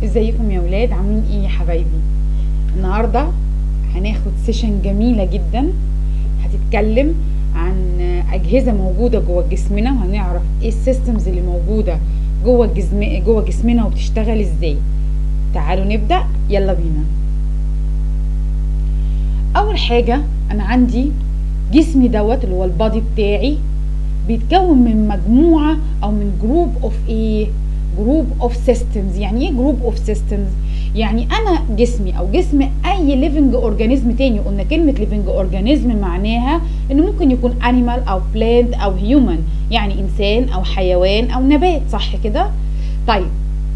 ازيكم يا ولاد عاملين ايه يا حبايبي النهارده هناخد سيشن جميله جدا هتتكلم عن اجهزه موجوده جوه جسمنا وهنعرف ايه السيستمز اللي موجوده جوه الجسم جوه جسمنا وبتشتغل ازاي تعالوا نبدا يلا بينا اول حاجه انا عندي جسمي دوت اللي هو البادي بتاعي بيتكون من مجموعه او من جروب اوف ايه جروب اوف سيستمز يعني ايه جروب اوف سيستمز يعني انا جسمي او جسم اي ليفنج اورجانيزم تاني قلنا كلمه ليفنج اورجانيزم معناها انه ممكن يكون انيمال او بلانت او هيومن يعني انسان او حيوان او نبات صح كده طيب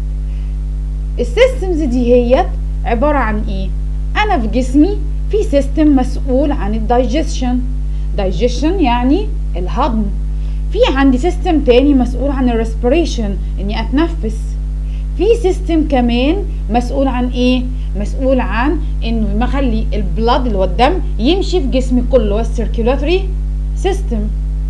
السيستمز دي هي عباره عن ايه انا في جسمي في سيستم مسؤول عن الدايجيشن دايجيشن يعني الهضم في عندي سيستم تاني مسؤول عن الريسبيريشن اني اتنفس في سيستم كمان مسؤول عن ايه مسؤول عن انه مخلي البلاد اللي هو الدم يمشي في جسمي كله السيركيولاتري سيستم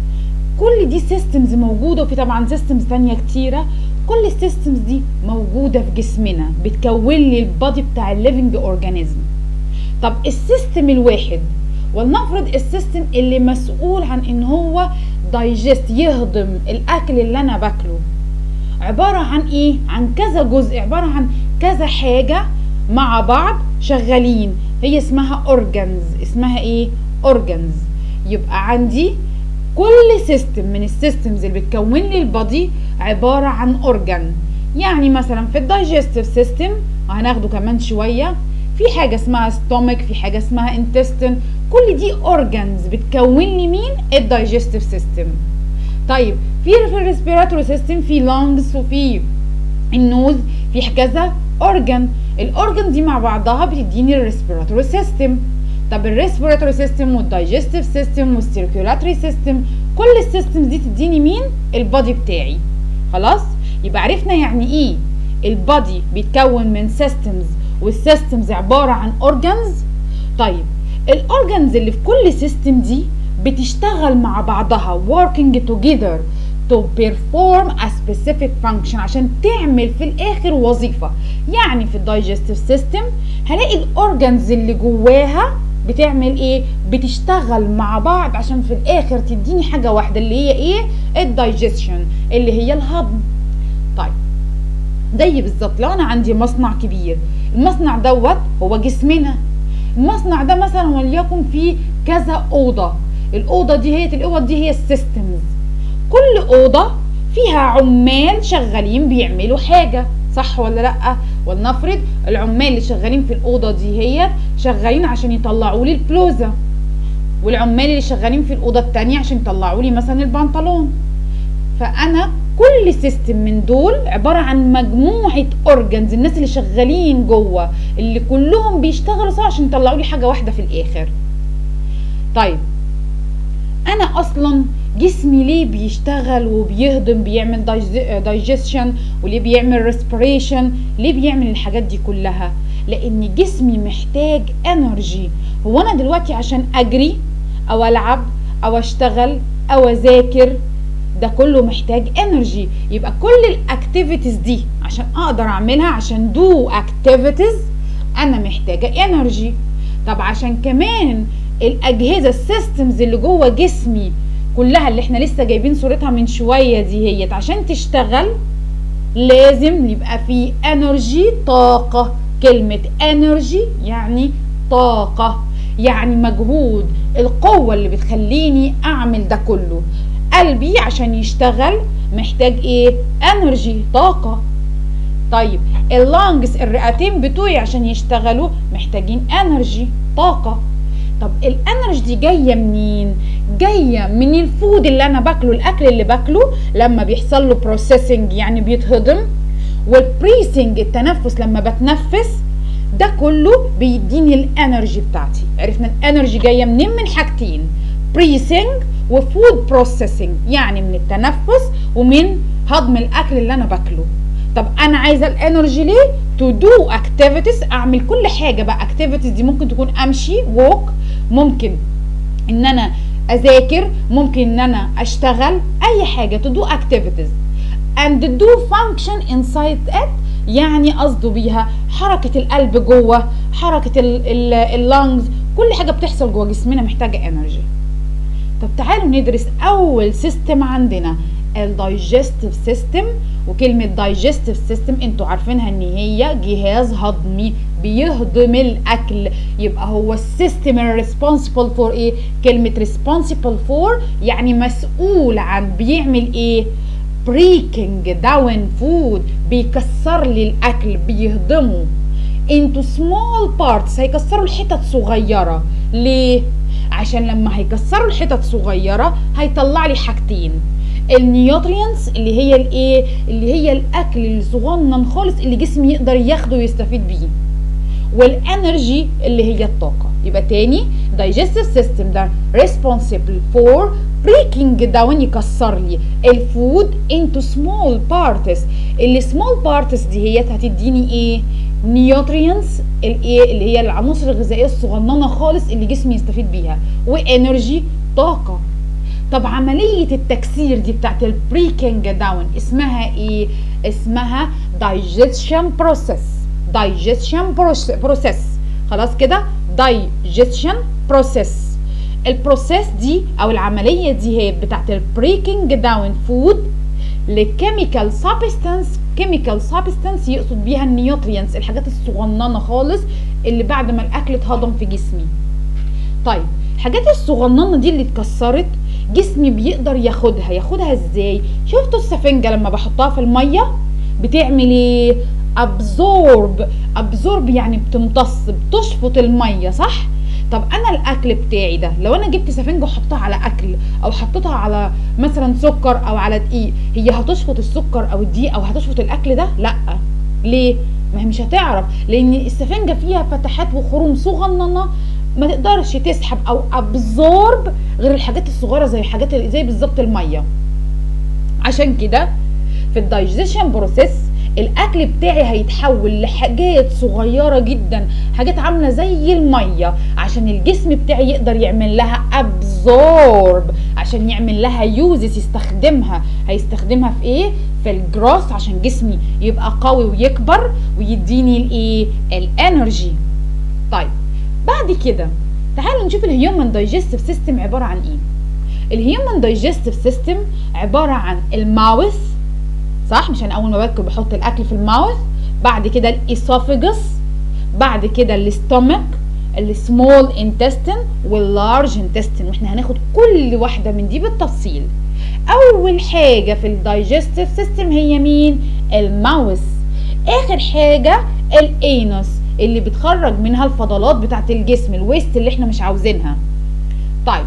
كل دي سيستمز موجوده وفي طبعا سيستمز تانية كتيره كل السيستمز دي موجوده في جسمنا بتكون لي البادي بتاع الليفنج اورجانيزم طب السيستم الواحد ولنفرض السيستم اللي مسؤول عن ان هو دايجست يهضم الاكل اللي انا باكله عبارة عن ايه عن كذا جزء عبارة عن كذا حاجة مع بعض شغالين هي اسمها اورجانز اسمها ايه اورجانز يبقى عندي كل سيستم من السيستمز اللي بتكون لي البادي عبارة عن اورجان يعني مثلا في الدايجستيف سيستم هناخده كمان شوية في حاجة اسمها ستومك في حاجة اسمها انتستين كل دي اورجانز بتكون لي مين الدايجستيف سيستم طيب في في الريسبيراتوري سيستم في لونجز وفي النوز في كذا اورجان الاورجان دي مع بعضها بتديني الريسبيراتوري سيستم طب الريسبيراتوري سيستم والدايجستيف سيستم والسيركيولاتوري سيستم كل السيستمز دي تديني مين البادي بتاعي خلاص يبقى عرفنا يعني ايه البادي بيتكون من سيستمز والسيستمز عباره عن اورجانز طيب الاورجانز اللي في كل سيستم دي بتشتغل مع بعضها working together to perform a specific function عشان تعمل في الاخر وظيفة يعني في الدايجستيف سيستم هلاقي الاورجانز اللي جواها بتعمل ايه بتشتغل مع بعض عشان في الاخر تديني حاجة واحدة اللي هي ايه الدايجيشن اللي هي الهضم طيب زي بالظبط لو انا عندي مصنع كبير المصنع دوت هو جسمنا المصنع ده مثلا وليكن فيه كذا اوضه الاوضه دي هي الاوض دي هي السيستمز كل اوضه فيها عمال شغالين بيعملوا حاجه صح ولا لا ولنفرض العمال اللي شغالين في الاوضه دي هي شغالين عشان يطلعوا لي البلوزه والعمال اللي شغالين في الاوضه التانية عشان يطلعوا لي مثلا البنطلون فانا كل سيستم من دول عباره عن مجموعه اورجنز الناس اللي شغالين جوه اللي كلهم بيشتغلوا سوا عشان يطلعوا لي حاجه واحده في الاخر طيب انا اصلا جسمي ليه بيشتغل وبيهضم بيعمل دايجيشن وليه بيعمل ريسبيريشن ليه بيعمل الحاجات دي كلها لان جسمي محتاج انرجي هو انا دلوقتي عشان اجري او العب او اشتغل او اذاكر ده كله محتاج انرجي يبقى كل الاكتيفيتيز دي عشان اقدر اعملها عشان دو اكتيفيتيز انا محتاجه انرجي طب عشان كمان الاجهزه السيستمز اللي جوه جسمي كلها اللي احنا لسه جايبين صورتها من شويه دي هي عشان تشتغل لازم يبقى في انرجي طاقه كلمه انرجي يعني طاقه يعني مجهود القوه اللي بتخليني اعمل ده كله قلبي عشان يشتغل محتاج ايه انرجي طاقه طيب اللانجز الرئتين بتوعي عشان يشتغلوا محتاجين انرجي طاقه طب الانرجي دي جايه منين جايه من الفود اللي انا باكله الاكل اللي باكله لما بيحصل له بروسيسنج يعني بيتهضم والبريسنج التنفس لما بتنفس ده كله بيديني الانرجي بتاعتي عرفنا الانرجي جايه منين من حاجتين بريسنج وفود بروسيسنج يعني من التنفس ومن هضم الاكل اللي انا باكله طب انا عايزه الانرجي ليه تو دو اكتيفيتيز اعمل كل حاجه بقى اكتيفيتيز دي ممكن تكون امشي ووك ممكن ان انا اذاكر ممكن ان انا اشتغل اي حاجه to do activities and do function inside it يعني قصده بيها حركة القلب جوه حركة اللنجز كل حاجة بتحصل جوه جسمنا محتاجة انرجي طب تعالوا ندرس اول سيستم عندنا الدايجستيف سيستم وكلمة دايجستيف سيستم انتوا عارفينها ان هي جهاز هضمي بيهضم الاكل يبقى هو السيستم الريسبونسبل فور ايه كلمة ريسبونسبل فور يعني مسؤول عن بيعمل ايه بريكنج داون فود بيكسر لي الاكل بيهضمه into small parts هيكسروا الحتت صغيرة ليه؟ عشان لما هيكسروا الحتت صغيرة هيطلع لي حاجتين النيوترينز اللي هي الايه اللي هي الاكل الصغنن خالص اللي جسمي يقدر ياخده ويستفيد بيه والانرجي اللي هي الطاقه يبقى تاني digestive system ده responsible for breaking down يكسر لي الفود into small parts اللي small parts دي هي هتديني ايه نيوترينز الايه اللي هي العناصر الغذائيه الصغننه خالص اللي جسمي يستفيد بيها وانرجي طاقه طب عملية التكسير دي بتاعت البريكنج داون اسمها ايه؟ اسمها digestion process digestion process خلاص كده digestion process البروسيس دي او العملية دي هي بتاعت البريكنج داون فود لكيميكال سبستانس كيميكال سبستانس يقصد بيها النيوترينز الحاجات الصغننة خالص اللي بعد ما الاكل اتهضم في جسمي طيب الحاجات الصغننة دي اللي اتكسرت جسمي بيقدر ياخدها ياخدها ازاي شفتوا السفنجة لما بحطها في المية بتعمل ايه ابزورب ابزورب يعني بتمتص بتشفط المية صح طب انا الاكل بتاعي ده لو انا جبت سفنجة وحطيتها على اكل او حطيتها على مثلا سكر او على دقيق هي هتشفط السكر او الدقيق او هتشفط الاكل ده لا ليه ما هي مش هتعرف لان السفنجة فيها فتحات وخروم صغننه ما تقدرش تسحب او ابزورب غير الحاجات الصغيره زي حاجات زي بالظبط الميه عشان كده في الدايجيشن بروسيس الاكل بتاعي هيتحول لحاجات صغيره جدا حاجات عامله زي الميه عشان الجسم بتاعي يقدر يعمل لها ابزورب عشان يعمل لها يوزز يستخدمها هيستخدمها في ايه في الجروث عشان جسمي يبقى قوي ويكبر ويديني الايه الانرجي طيب بعد كده تعالوا نشوف الهيومن دايجستيف سيستم عباره عن ايه الهيومن دايجستيف سيستم عباره عن الماوث صح مش انا اول ما باكل بحط الاكل في الماوث بعد كده الاسوفيجس بعد كده الاستومك السمول انتستين واللارج انتستين واحنا هناخد كل واحده من دي بالتفصيل اول حاجه في الدايجستيف سيستم هي مين الماوث اخر حاجه الانوس اللي بتخرج منها الفضلات بتاعت الجسم الويست اللي احنا مش عاوزينها طيب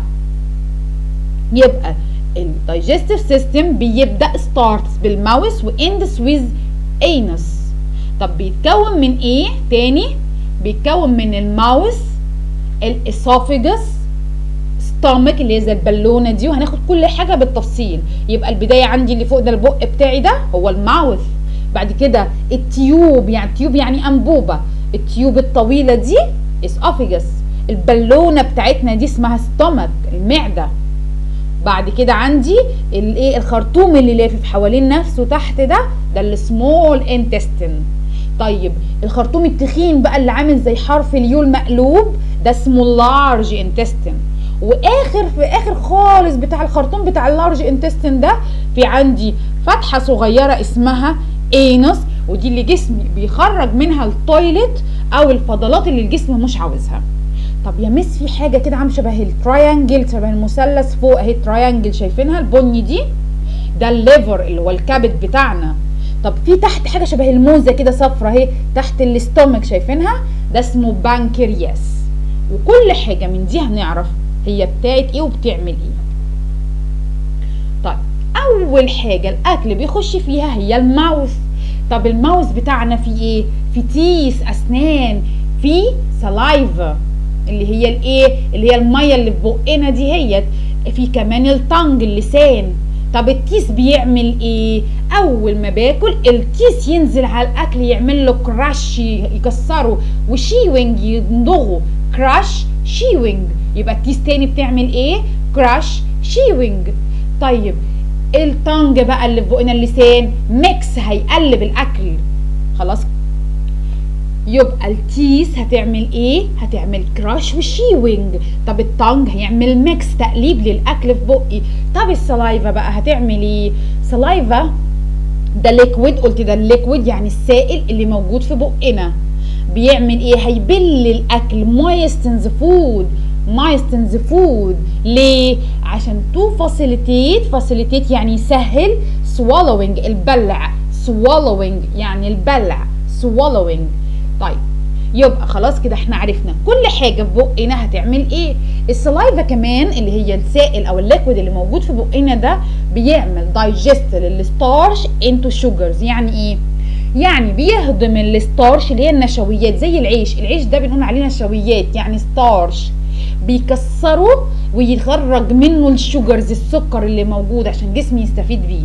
يبقى الدايجستيف سيستم بيبدا ستارتس بالماوس واندس ويز انس طب بيتكون من ايه تاني بيتكون من الماوس الاسوفيجس ستامك اللي هي زي البالونه دي وهناخد كل حاجه بالتفصيل يبقى البدايه عندي اللي فوق ده البق بتاعي ده هو الماوث بعد كده التيوب يعني تيوب يعني انبوبه التيوب الطويله دي اسوفيجس البالونه بتاعتنا دي اسمها ستومك المعده بعد كده عندي الايه الخرطوم اللي لافف حوالين نفسه تحت ده ده السمول انتستين طيب الخرطوم التخين بقى اللي عامل زي حرف اليو المقلوب ده اسمه اللارج انتستين واخر في اخر خالص بتاع الخرطوم بتاع اللارج انتستين ده في عندي فتحه صغيره اسمها انس ودي اللي جسمي بيخرج منها التويلت او الفضلات اللي الجسم مش عاوزها طب يا مس في حاجه كده عامله شبه التراينجل شبه المثلث فوق اهي التراينجل شايفينها البني دي ده الليفر اللي هو الكبد بتاعنا طب في تحت حاجه شبه الموزه كده صفرة اهي تحت الاستومك شايفينها ده اسمه بانكرياس وكل حاجه من دي هنعرف هي بتاعت ايه وبتعمل ايه طيب اول حاجه الاكل بيخش فيها هي الماوث طب الماوث بتاعنا فيه ايه في تيس اسنان في سلايفا اللي هي الايه اللي هي الميه اللي في بقنا دي هي في كمان التانج اللسان طب التيس بيعمل ايه اول ما باكل التيس ينزل على الاكل يعمل له كراش يكسره وشيوينج يندغه كراش شيوينج يبقى التيس تاني بتعمل ايه كراش شيوينج طيب التانج بقى اللي في بقنا اللسان ميكس هيقلب الاكل خلاص يبقى التيس هتعمل ايه هتعمل كراش وشيوينج طب التانج هيعمل ميكس تقليب للاكل في بقي طب السلايفا بقى هتعمل ايه سلايفا ده ليكويد قلت ده الليكويد يعني السائل اللي موجود في بقنا بيعمل ايه هيبل الاكل moistens فود moistens فود ليه عشان تو فاسيليتيت فاسيليتيت يعني يسهل swallowing البلع swallowing يعني البلع swallowing طيب يبقى خلاص كده احنا عرفنا كل حاجه في بقنا هتعمل ايه السلايفا كمان اللي هي السائل او الليكويد اللي موجود في بقنا ده بيعمل دايجست للستارش انتو شوجرز يعني ايه يعني بيهضم الستارش اللي هي النشويات زي العيش العيش ده بنقول عليه نشويات يعني ستارش بيكسره ويخرج منه الشوجرز السكر اللي موجود عشان جسمي يستفيد بيه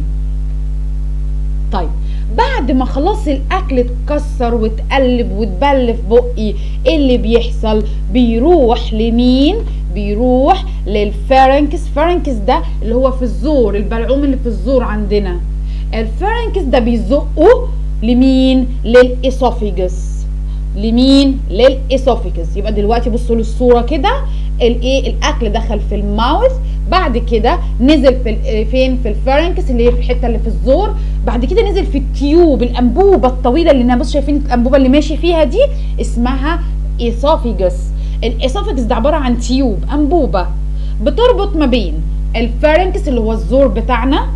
طيب بعد ما خلاص الاكل اتكسر واتقلب واتبل في بقي ايه اللي بيحصل بيروح لمين بيروح للفارنكس فارنكس ده اللي هو في الزور البلعوم اللي في الزور عندنا الفارنكس ده بيزقه لمين للاسوفيجس لمين للاسوفيجس يبقى دلوقتي بصوا للصوره كده الايه الاكل دخل في الماوث بعد كده نزل في فين في الفارنكس اللي هي في الحته اللي في الزور بعد كده نزل في التيوب الانبوبه الطويله اللي انا بص شايفين الانبوبه اللي ماشي فيها دي اسمها اسوفيجس الاسوفيجس ده عباره عن تيوب انبوبه بتربط ما بين الفارنكس اللي هو الزور بتاعنا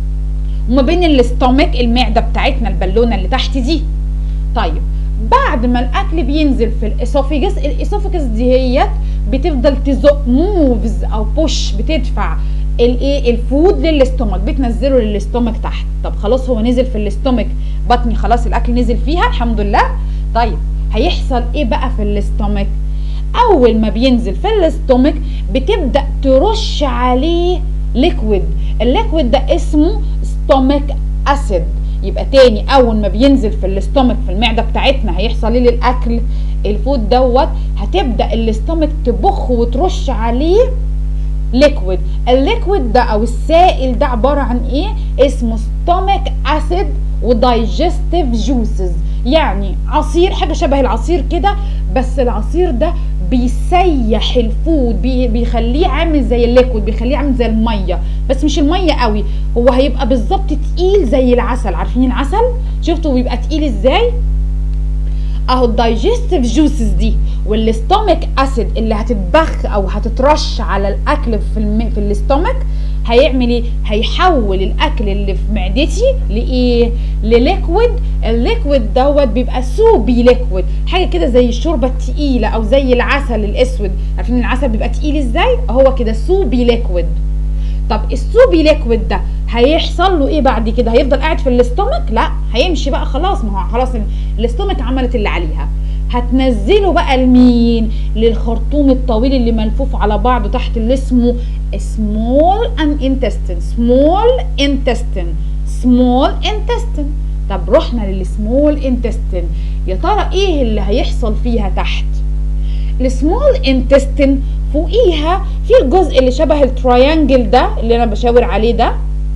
وما بين الاستومك المعده بتاعتنا البالونه اللي تحت دي طيب بعد ما الاكل بينزل في الاسوفيجس الاسوفيجس دي هي بتفضل تزق موفز او بوش بتدفع الايه الفود للاستومك بتنزله للاستومك تحت طب خلاص هو نزل في الاستومك بطني خلاص الاكل نزل فيها الحمد لله طيب هيحصل ايه بقى في الاستومك اول ما بينزل في الاستومك بتبدا ترش عليه ليكويد الليكويد ده اسمه ستومك اسيد يبقى تاني اول ما بينزل في الاستومك في المعده بتاعتنا هيحصل ايه للاكل الفود دوت هتبدا الاستومك تبخ وترش عليه ليكويد الليكويد ده او السائل ده عباره عن ايه اسمه ستومك اسيد ودايجستيف جوسز يعني عصير حاجه شبه العصير كده بس العصير ده بيسيح الفود بي بيخليه عامل زي الليكويد بيخليه عامل زي الميه بس مش الميه قوي هو هيبقى بالظبط تقيل زي العسل عارفين العسل شفتوا بيبقى تقيل ازاي اهو الدايجستيف جوسز دي والاستومك اسيد اللي هتتبخ او هتترش على الاكل في الم... في الاستومك هيعمل ايه هيحول الاكل اللي في معدتي لايه لليكويد الليكويد دوت بيبقى سوبي ليكويد حاجه كده زي الشوربه التقيله او زي العسل الاسود عارفين العسل بيبقى تقيل ازاي هو كده سوبي ليكويد طب السوبي ليكويد ده هيحصل له ايه بعد كده هيفضل قاعد في الاستومك لا هيمشي بقى خلاص ما هو خلاص الاستومك عملت اللي عليها هتنزله بقى لمين للخرطوم الطويل اللي ملفوف على بعضه تحت اللي اسمه small and intestine small intestine small intestine طب رحنا للسمول انتستين يا ترى ايه اللي هيحصل فيها تحت السمول انتستين فوقيها في الجزء اللي شبه التريانجل ده اللي انا بشاور عليه ده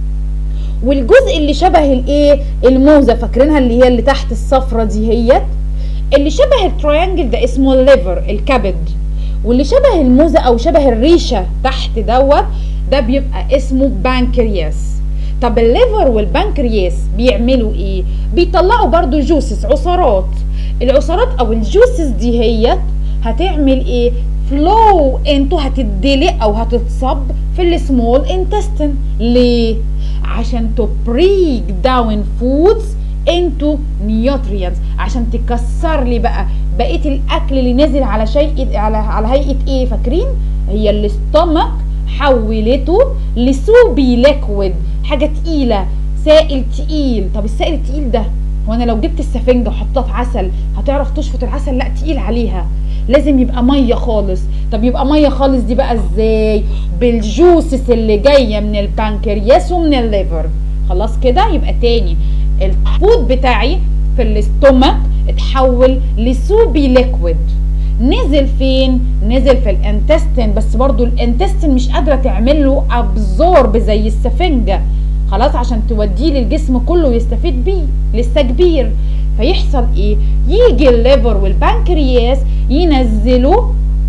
والجزء اللي شبه الايه الموزه فاكرينها اللي هي اللي تحت الصفرة دي هيت اللي شبه التريانجل ده اسمه الليفر الكبد واللي شبه الموزه او شبه الريشه تحت دوت ده بيبقى اسمه بانكرياس طب الليفر والبنكرياس بيعملوا ايه بيطلعوا برضو جوسس عصارات العصارات او الجوسس دي هي هتعمل ايه فلو انتو هتدلق او هتتصب في السمول انتستين ليه عشان تو بريك داون فودز انتو نيوتريانز عشان تكسر لي بقى بقيه الاكل اللي نازل على شيء على على هيئه ايه فاكرين هي الاستومك حولته لسوبي ليكويد حاجه تقيله سائل تقيل طب السائل التقيل ده هو انا لو جبت السفنجه وحطيت عسل هتعرف تشفط العسل لا تقيل عليها لازم يبقى ميه خالص طب يبقى ميه خالص دي بقى ازاي بالجوسس اللي جايه من البنكرياس ومن الليفر خلاص كده يبقى تاني الفود بتاعي في الاستومك اتحول لسوبي ليكويد نزل فين نزل في الانتستين بس برضو الانتستين مش قادره تعمل له ابزورب زي السفنجه خلاص عشان توديه للجسم كله يستفيد بيه لسه كبير فيحصل ايه يجي الليفر والبنكرياس ينزلوا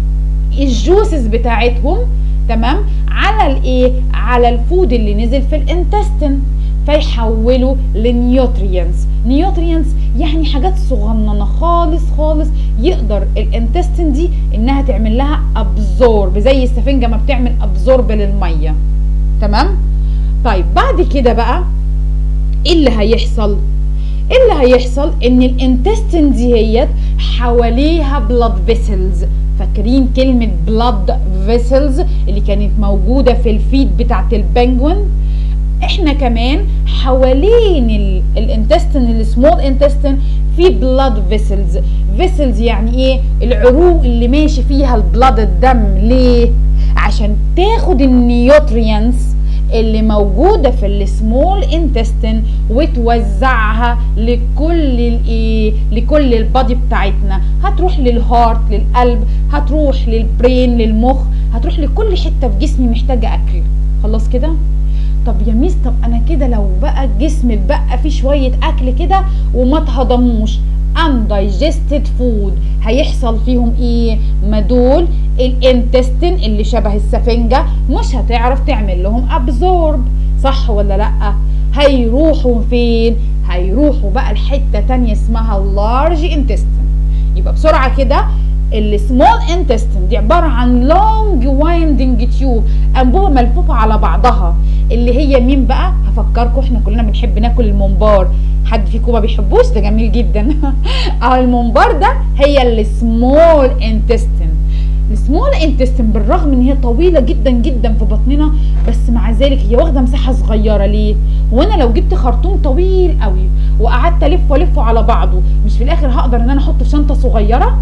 الجوسز بتاعتهم تمام على الايه على الفود اللي نزل في الانتستين فيحولوا لنيوترينز نيوترينز يعني حاجات صغننه خالص خالص يقدر الانتستين دي انها تعمل لها ابزورب زي السفنجه ما بتعمل ابزورب للميه تمام طيب بعد كده بقى ايه اللي هيحصل ايه اللي هيحصل ان الانتستين دي هي حواليها بلاد فيسلز فاكرين كلمة بلاد فيسلز اللي كانت موجودة في الفيد بتاعت البنجوين احنا كمان حوالين الانتستين السمول انتستين في بلاد فيسلز فيسلز يعني ايه العروق اللي ماشي فيها البلاد الدم ليه عشان تاخد النيوتريانس اللي موجوده في السمول انتستين وتوزعها لكل الايه لكل البادي بتاعتنا هتروح للهارت للقلب هتروح للبرين للمخ هتروح لكل حته في جسمي محتاجه اكل خلاص كده طب يا ميس طب انا كده لو بقى الجسم اتبقى فيه شويه اكل كده وما اتهضموش undigested food هيحصل فيهم ايه ما دول الانتستين اللي شبه السفنجة مش هتعرف تعمل لهم ابزورب صح ولا لا هيروحوا فين هيروحوا بقى لحتة تانية اسمها اللارج انتستين يبقى بسرعة كده السمول انتستين دي عبارة عن لونج وايندنج تيوب انبوبة ملفوفة على بعضها اللي هي مين بقى هفكركم احنا كلنا بنحب ناكل الممبار حد فيكم ما بيحبوش ده جميل جدا اه الممبار ده هي السمول انتستين السمول انتستين بالرغم ان هي طويله جدا جدا في بطننا بس مع ذلك هي واخده مساحه صغيره ليه هو انا لو جبت خرطوم طويل قوي وقعدت الف والفه على بعضه مش في الاخر هقدر ان انا احطه في شنطه صغيره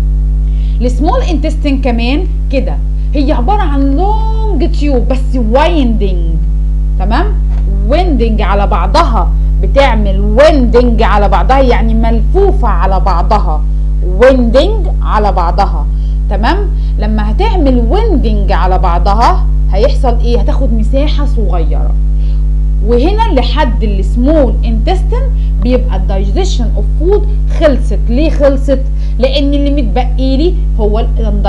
السمول انتستين كمان كده هي عباره عن لونج تيوب بس وايندنج تمام ويندنج على بعضها بتعمل ويندنج على بعضها يعني ملفوفه على بعضها ويندنج على بعضها تمام لما هتعمل ويندنج على بعضها هيحصل ايه هتاخد مساحه صغيره وهنا لحد السمول انتستين بيبقى الدايجيشن اوف فود خلصت ليه خلصت لان اللي متبقي لي هو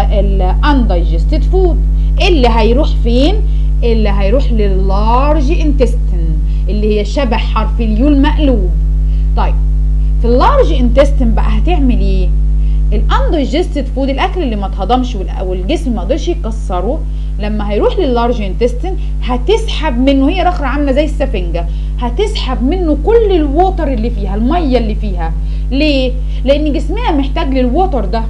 الاندايجستد فود اللي هيروح فين اللي هيروح لللارج انتستين اللي هي شبه حرف اليو المقلوب طيب في اللارج انتستين بقى هتعمل ايه الاندايجستد فود الاكل اللي ما اتهضمش والجسم ما قدرش يكسره لما هيروح لللارج انتستين هتسحب منه هي رخرة عامله زي السفنجه هتسحب منه كل الووتر اللي فيها الميه اللي فيها ليه لان جسمنا محتاج للووتر ده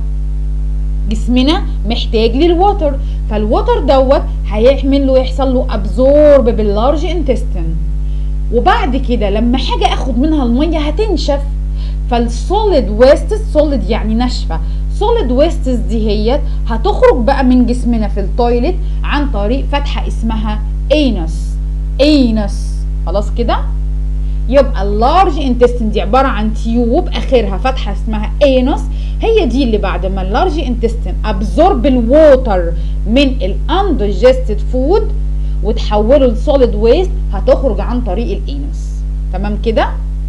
جسمنا محتاج للووتر فالووتر دوت هيعمل له يحصل له ابزورب باللارج انتستين وبعد كده لما حاجه اخد منها الميه هتنشف فالسوليد ويستس سوليد يعني ناشفه سوليد ويستس دي هي هتخرج بقى من جسمنا في التويلت عن طريق فتحه اسمها انس انس خلاص كده يبقى اللارج انتستين دي عباره عن تيوب اخرها فتحه اسمها انس هي دي اللي بعد ما اللارج انتستين ابزورب الووتر من الاندجستد فود وتحوله لسوليد ويست هتخرج عن طريق الانس تمام كده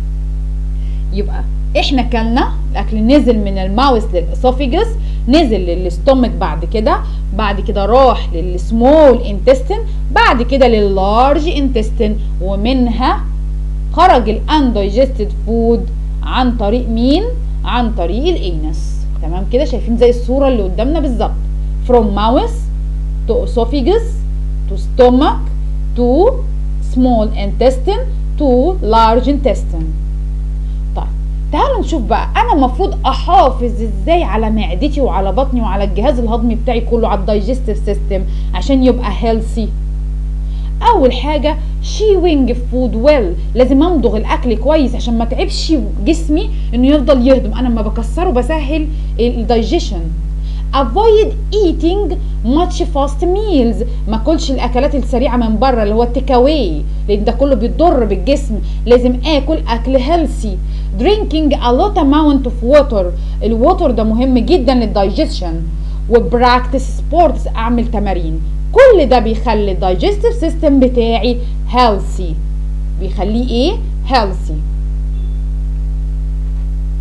يبقى احنا كلنا الاكل نزل من الماوس للاسوفيجس نزل للستومك بعد كده بعد كده راح للسمول انتستين بعد كده لللارج انتستين ومنها خرج الاندايجستد فود عن طريق مين عن طريق الانس تمام كده شايفين زي الصوره اللي قدامنا بالظبط from mouse to esophagus to stomach to small intestine to large intestine طيب تعالوا نشوف بقى انا المفروض احافظ ازاي على معدتي وعلى بطني وعلى الجهاز الهضمي بتاعي كله على الدايجستيف سيستم عشان يبقى هيلثي اول حاجه شيوينج فود ويل لازم امضغ الاكل كويس عشان ما تعبش جسمي انه يفضل يهضم انا لما بكسره بسهل الدايجيشن avoid eating much fast meals ما اكلش الاكلات السريعه من بره اللي هو التيك اواي لان ده كله بيضر بالجسم لازم اكل اكل هيلثي drinking a lot amount of water الووتر ده مهم جدا للدايجيشن وبراكتس سبورتس اعمل تمارين كل ده بيخلي الدايجستيف سيستم بتاعي healthy بيخليه ايه healthy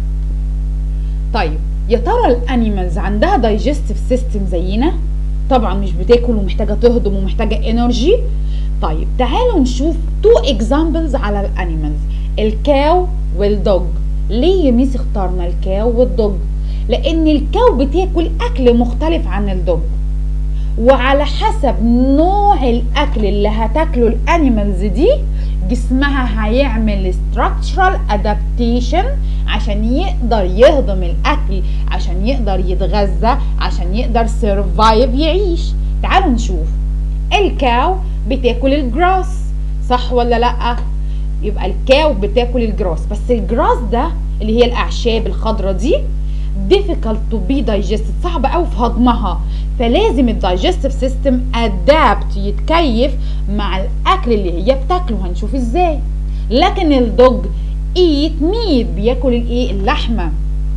طيب يا ترى الانيمالز عندها دايجستيف سيستم زينا طبعا مش بتاكل ومحتاجه تهضم ومحتاجه انرجي طيب تعالوا نشوف تو اكزامبلز على الانيمالز الكاو والدوج ليه يا ميس اخترنا الكاو والدوج لان الكاو بتاكل اكل مختلف عن الدوج وعلى حسب نوع الاكل اللي هتاكله الانيمالز دي جسمها هيعمل structural adaptation عشان يقدر يهضم الاكل عشان يقدر يتغذى عشان يقدر سيرفايف يعيش تعالوا نشوف الكاو بتاكل الجراس صح ولا لا يبقى الكاو بتاكل الجراس بس الجراس ده اللي هي الاعشاب الخضراء دي difficult to be digested صعب قوي في هضمها فلازم الدايجستيف سيستم ادابت يتكيف مع الاكل اللي هي بتاكله هنشوف ازاي لكن الدوج ايت ميت بياكل الايه اللحمه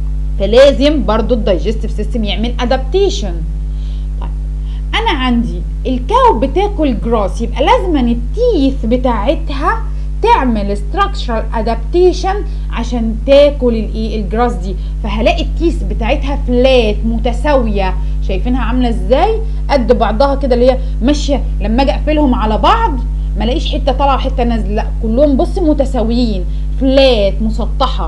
فلازم برضو الدايجستيف سيستم يعمل ادابتيشن طيب انا عندي الكاو بتاكل جراس يبقى لازم التيث بتاعتها تعمل structural adaptation عشان تاكل الايه الجراس دي فهلاقي التيس بتاعتها فلات متساويه شايفينها عامله ازاي قد بعضها كده اللي هي ماشيه لما اجي اقفلهم على بعض ما الاقيش حته طالعه وحته نازله لا كلهم بص متساويين فلات مسطحه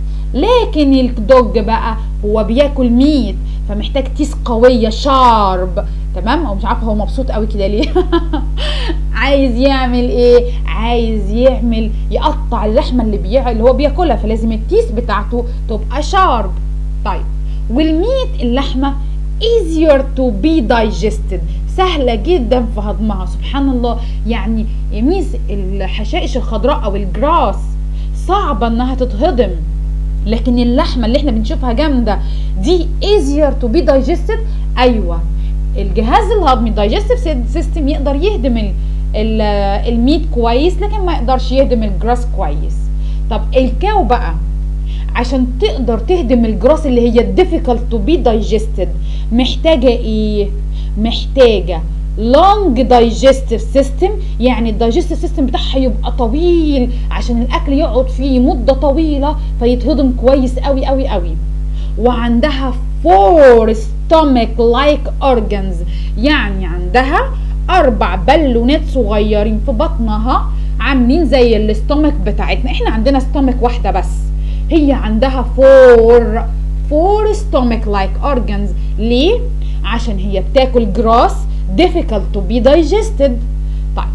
لكن الدوج بقى هو بياكل ميت فمحتاج تيس قويه شارب تمام او مش عارفه هو مبسوط قوي كده ليه عايز يعمل ايه عايز يعمل يقطع اللحمه اللي بيع اللي هو بياكلها فلازم التيس بتاعته تبقى شارب طيب والميت اللحمه easier to be digested سهلة جدا في هضمها سبحان الله يعني يميز الحشائش الخضراء او الجراس صعبة انها تتهضم لكن اللحمة اللي احنا بنشوفها جامدة دي easier to be digested ايوه الجهاز الهضمي digestive system يقدر يهضم ال ال الميت كويس لكن ما يقدرش يهضم الجراس كويس طب الكاو بقى عشان تقدر تهضم الجراس اللي هي difficult to be digested محتاجة ايه محتاجة long digestive system يعني الدايجستيف سيستم بتاعها يبقى طويل عشان الاكل يقعد فيه مدة طويلة فيتهضم كويس قوي قوي قوي وعندها four stomach like organs يعني عندها اربع بالونات صغيرين في بطنها عاملين زي الاستومك بتاعتنا احنا عندنا ستومك واحدة بس هي عندها فور فور stomach like organs ليه؟ عشان هي بتاكل جراس difficult to be digested طيب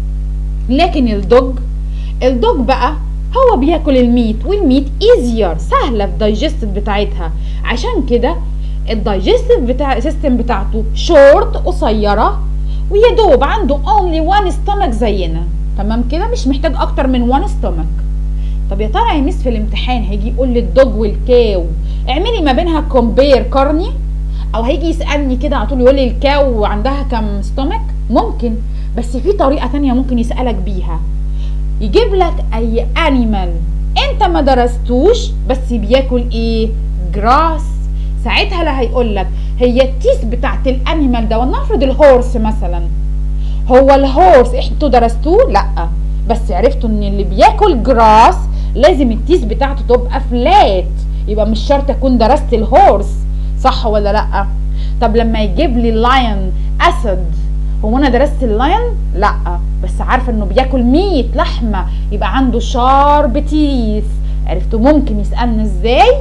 لكن الدوج الدوج بقى هو بياكل الميت والميت easier سهلة في digested بتاعتها عشان كده الدايجستيف بتاع سيستم بتاعته شورت قصيرة ويا دوب عنده only one stomach زينا تمام كده مش محتاج اكتر من one stomach طب يا ترى يا ميس في الامتحان هيجي يقول لي الدوج والكاو اعملي ما بينها كومبير قارني او هيجي يسالني كده على طول يقول لي الكاو عندها كام ستومك ممكن بس في طريقه تانية ممكن يسالك بيها يجيب لك اي انيمال انت ما درستوش بس بياكل ايه جراس ساعتها لا هيقول لك هي التيس بتاعت الانيمال ده ولنفرض الهورس مثلا هو الهورس انتوا درستوه لا بس عرفتوا ان اللي بياكل جراس لازم التيس بتاعته تبقى فلات يبقى مش شرط اكون درست الهورس صح ولا لا طب لما يجيب لي لاين اسد هو انا درست اللاين لا بس عارفه انه بياكل ميت لحمه يبقى عنده شارب تيث عرفتوا ممكن يسالنا ازاي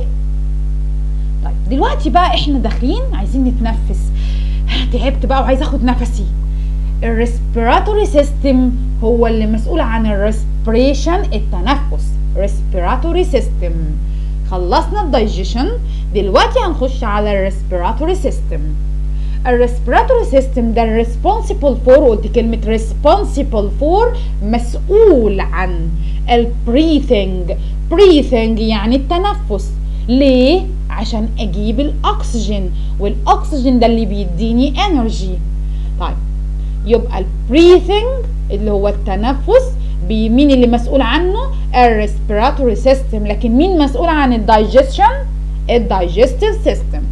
طيب دلوقتي بقى احنا داخلين عايزين نتنفس تعبت بقى وعايز اخد نفسي الريسبيراتوري سيستم هو اللي مسؤول عن الريسبريشن التنفس ريسبيراتوري سيستم خلصنا الدايجيشن دلوقتي هنخش على الريسبيراتوري سيستم الريسبيراتوري سيستم ده responsible for قلت كلمة responsible for مسؤول عن البريثنج breathing يعني التنفس ليه؟ عشان اجيب الاكسجين والاكسجين ده اللي بيديني انرجي طيب يبقى البريثنج اللي هو التنفس مين اللي مسؤول عنه الريسبيراتوري سيستم لكن مين مسؤول عن الدايجيشن الدايجستيف سيستم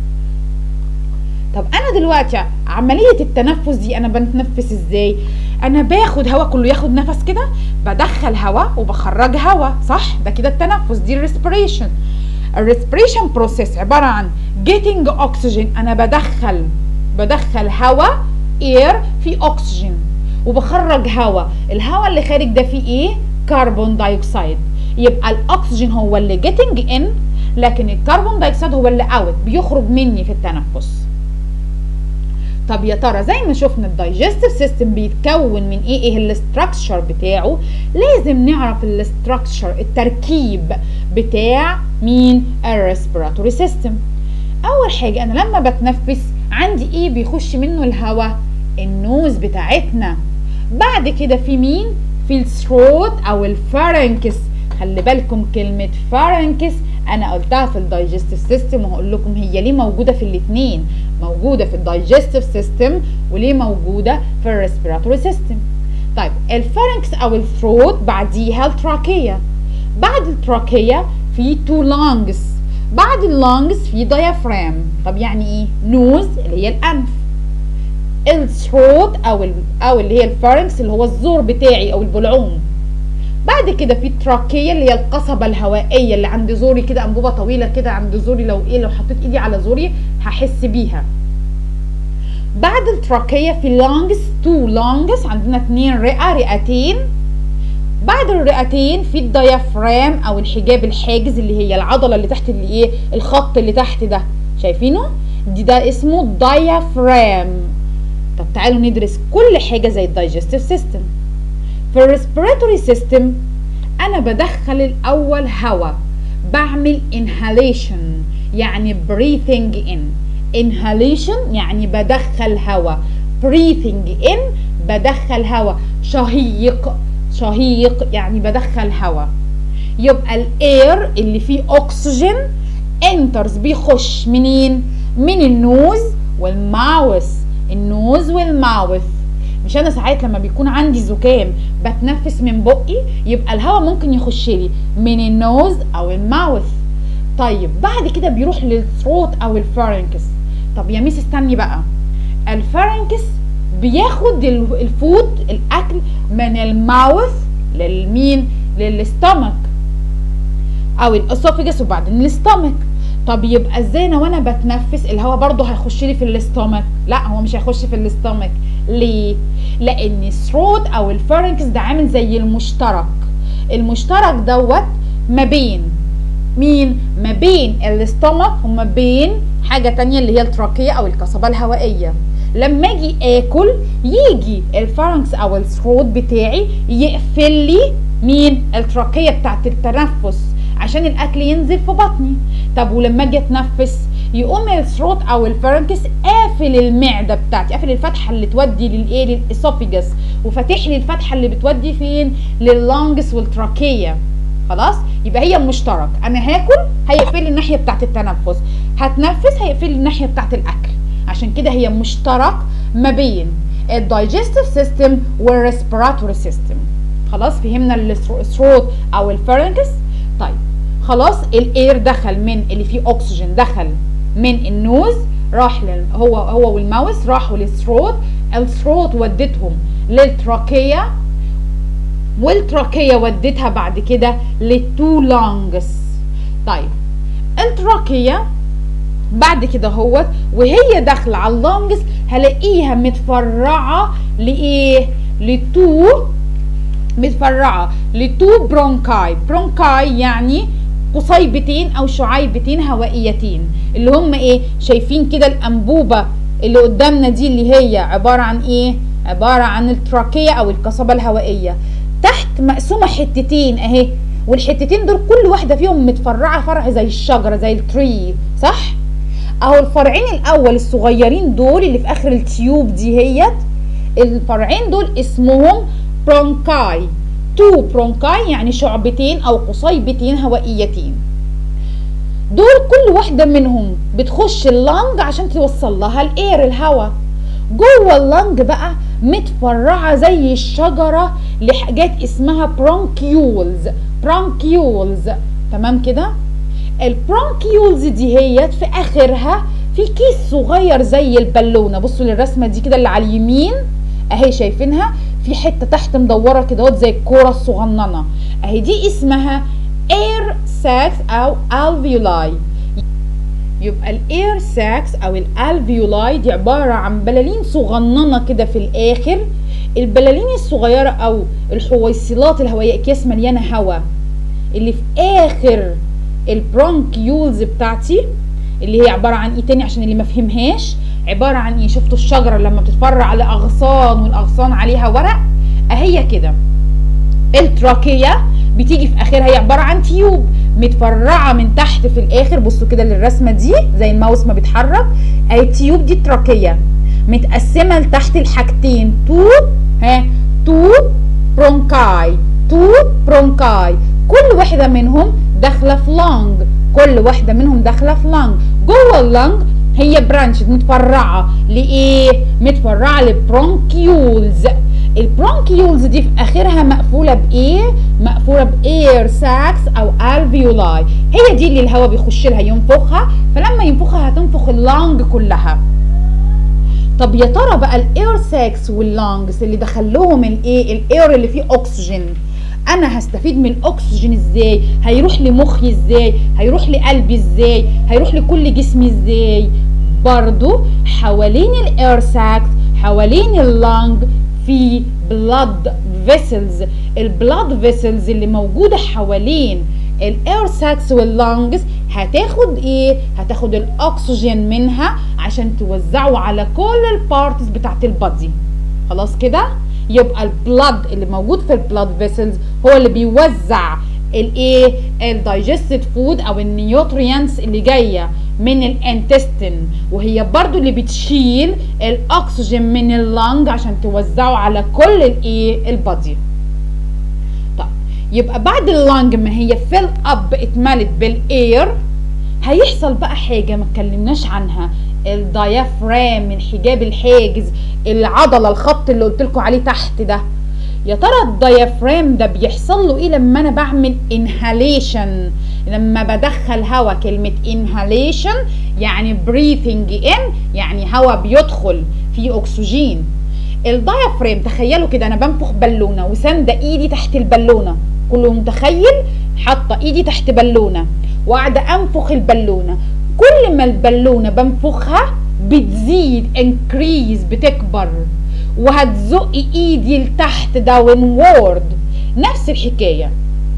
طب انا دلوقتي عمليه التنفس دي انا بتنفس ازاي انا باخد هواء كله ياخد نفس كده بدخل هواء وبخرج هواء صح ده كده التنفس دي الريسبيريشن الريسبريشن بروسيس عباره عن getting oxygen انا بدخل بدخل هواء air في اكسجين وبخرج هواء الهواء اللي خارج ده فيه ايه كربون دايوكسيد يبقى الاكسجين هو اللي getting in لكن الكربون دايوكسيد هو اللي اوت بيخرج مني في التنفس طب يا ترى زي ما شفنا الدايجستيف سيستم بيتكون من ايه ايه الاستراكشر بتاعه لازم نعرف الاستراكشر التركيب بتاع مين الريسبيراتوري سيستم اول حاجه انا لما بتنفس عندي ايه بيخش منه الهواء النوز بتاعتنا بعد كده في مين في الثروت او الفارنكس خلي بالكم كلمه فارنكس انا قلتها في الدايجستيف سيستم وهقول لكم هي ليه موجوده في الاثنين موجوده في الدايجستيف سيستم وليه موجوده في الريسبيراتوري سيستم طيب الفارنكس او الثروت بعديها التراكيه بعد التراكيه في تو لانجز بعد اللانجز في دايافرام طب يعني ايه نوز اللي هي الانف الثروت او ال او اللي هي الفارنكس اللي هو الزور بتاعي او البلعوم بعد كده في التراكيه اللي هي القصبه الهوائيه اللي عند زوري كده انبوبه طويله كده عند زوري لو ايه لو حطيت ايدي على زوري هحس بيها بعد التراكيه في لانجز تو لانجز عندنا اتنين رئه رئتين بعد الرئتين في الديافرام او الحجاب الحاجز اللي هي العضله اللي تحت اللي ايه الخط اللي تحت ده شايفينه دي ده اسمه دايافرام طب تعالوا ندرس كل حاجه زي الدايجستيف سيستم في الريسبيراتوري سيستم انا بدخل الاول هواء بعمل inhalation يعني breathing in inhalation يعني بدخل هواء breathing in بدخل هواء شهيق شهيق يعني بدخل هواء يبقى الاير اللي فيه اكسجين انترز بيخش منين من النوز والماوث النوز والماوث مش انا ساعات لما بيكون عندي زكام بتنفس من بقي يبقى الهواء ممكن يخش لي من النوز او الماوث طيب بعد كده بيروح للثروت او الفارنكس طب يا ميس استني بقى الفارنكس بياخد الفود الاكل من الماوث للمين للستمك او الاسوفيجس وبعدين الاستمك طب يبقى ازاي انا وانا بتنفس الهواء برضه هيخش لي في الاستومك لا هو مش هيخش في الاستومك ليه لان الثروت او الفارنكس ده عامل زي المشترك المشترك دوت ما بين مين ما بين الاستومك وما بين حاجه تانية اللي هي التراكيه او القصبه الهوائيه لما اجي اكل يجي الفارنكس او الثروت بتاعي يقفل لي مين التراكيه بتاعت التنفس عشان الاكل ينزل في بطني طب ولما اجي اتنفس يقوم الثروت او الفارنكس قافل المعده بتاعتي قافل الفتحه اللي تودي للايه للاسوفيجس وفاتح لي الفتحه اللي بتودي فين لللونجس والتراكيه خلاص يبقى هي مشترك انا هاكل هيقفل لي الناحيه بتاعت التنفس هتنفس هيقفل لي الناحيه بتاعت الاكل عشان كده هي مشترك ما بين الدايجستيف سيستم والريسبيراتوري سيستم خلاص فهمنا الثروت او الفارنكس طيب خلاص الاير دخل من اللي فيه اكسجين دخل من النوز راح لل... هو هو والماوس راحوا للثروت الثروت ودتهم للتراكيه والتراكيه ودتها بعد كده للتو لونجز طيب التراكيه بعد كده هوت وهي داخله على اللونجز هلاقيها متفرعه لايه لتو متفرعه لتو برونكاي برونكاي يعني قصيبتين او شعيبتين هوائيتين اللي هم ايه شايفين كده الانبوبه اللي قدامنا دي اللي هي عباره عن ايه عباره عن التراكيه او القصبه الهوائيه تحت مقسومه حتتين اهي والحتتين دول كل واحده فيهم متفرعه فرع زي الشجره زي التري صح اهو الفرعين الاول الصغيرين دول اللي في اخر التيوب دي هيت الفرعين دول اسمهم برونكاي تو برونكاي يعني شعبتين او قصيبتين هوائيتين دول كل واحده منهم بتخش اللنج عشان توصل لها الاير الهواء جوه اللنج بقى متفرعه زي الشجره لحاجات اسمها برونكيولز برونكيولز تمام كده البرونكيولز دي هي في اخرها في كيس صغير زي البالونه بصوا للرسمه دي كده اللي على اليمين اهي شايفينها في حته تحت مدوره كده زي الكوره الصغننه اهي دي اسمها اير sacs او alveoli يبقى الاير ساكس او الالفيولاي دي عباره عن بلالين صغننه كده في الاخر البلالين الصغيره او الحويصلات الهوائيه اكياس مليانه هواء اللي في اخر البرونكيولز بتاعتي اللي هي عباره عن ايه تاني عشان اللي ما فهمهاش عباره عن ايه شفتوا الشجره لما بتتفرع على اغصان والاغصان عليها ورق اهي كده التراكيه بتيجي في اخرها هي عباره عن تيوب متفرعه من تحت في الاخر بصوا كده للرسمه دي زي الماوس ما بيتحرك اهي التيوب دي تراكيه متقسمه لتحت الحاجتين تو ها تو برونكاي تو برونكاي كل واحده منهم داخله في لانج كل واحده منهم داخله في لانج جوه اللانج هي برانش متفرعه لايه متفرعه لبرونكيولز البرونكيولز دي في اخرها مقفوله بايه مقفوله باير ساكس او الفيولاي هي دي اللي الهواء بيخش لها ينفخها فلما ينفخها هتنفخ اللانج كلها طب يا ترى بقى الاير ساكس واللانجز اللي دخلهم الايه الاير اللي فيه اكسجين انا هستفيد من الاكسجين ازاي هيروح لمخي ازاي هيروح لقلبي ازاي هيروح لكل جسمي ازاي برضو حوالين الاير ساكس حوالين اللانج في بلاد فيسلز البلاد فيسلز اللي موجوده حوالين الاير ساكس واللانجز هتاخد ايه هتاخد الاكسجين منها عشان توزعه على كل البارتس بتاعت البادي خلاص كده يبقى البلاد اللي موجود في البلاد فيسلز هو اللي بيوزع الايه الدايجستد فود او النيوتريانتس اللي جايه من الانتستين وهي برضو اللي بتشيل الاكسجين من اللنج عشان توزعه على كل الايه البادي طب يبقى بعد اللنج ما هي فيل اب اتملت بالاير هيحصل بقى حاجه ما اتكلمناش عنها الدايافرام الحجاب الحاجز العضله الخط اللي قلت لكم عليه تحت ده يا ترى الدايافرام ده بيحصل له ايه لما انا بعمل انهاليشن لما بدخل هواء كلمه انهاليشن يعني بريثنج ان يعني هواء بيدخل فيه اكسجين الدايافرام تخيلوا كده انا بنفخ بالونه وساندة ايدي تحت البالونه كله متخيل حاطه ايدي تحت بالونه وقاعده انفخ البالونه كل ما البالونه بنفخها بتزيد انكريز بتكبر وهتزق ايدي لتحت داون وورد نفس الحكايه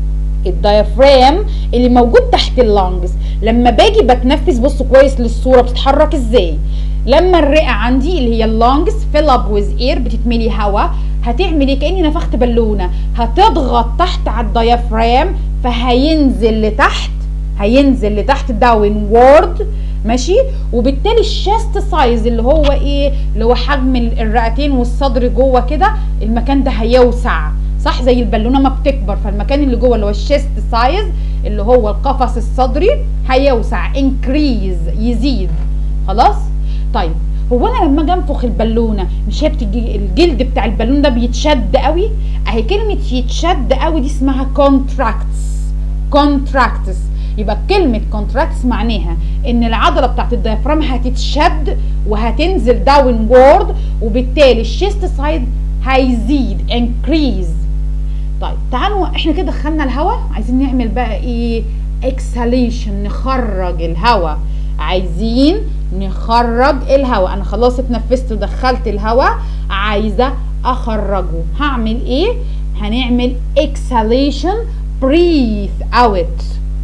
الديافرام اللي موجود تحت اللانجز لما باجي بتنفس بصوا كويس للصوره بتتحرك ازاي لما الرئه عندي اللي هي اللانجز فيل اب ويز اير بتتملي هواء هتعمل ايه كاني نفخت بالونه هتضغط تحت على الديافرام فهينزل لتحت هينزل لتحت داون وورد ماشي وبالتالي الشاست سايز اللي هو ايه اللي هو حجم الرئتين والصدر جوه كده المكان ده هيوسع صح زي البالونه ما بتكبر فالمكان اللي جوه اللي هو الشيست سايز اللي هو القفص الصدري هيوسع انكريز يزيد خلاص طيب هو انا لما اجي انفخ البالونه مش هي بتجي الجلد بتاع البالون ده بيتشد قوي اهي كلمه يتشد قوي دي اسمها كونتراكتس كونتراكتس يبقى كلمة كونتراكتس معناها ان العضلة بتاعت الديافرام هتتشد وهتنزل داون وورد وبالتالي الشيست سايد هيزيد انكريز طيب تعالوا احنا كده دخلنا الهواء عايزين نعمل بقى ايه اكساليشن نخرج الهواء عايزين نخرج الهواء انا خلاص اتنفست ودخلت الهواء عايزه اخرجه هعمل ايه هنعمل exhalation breathe out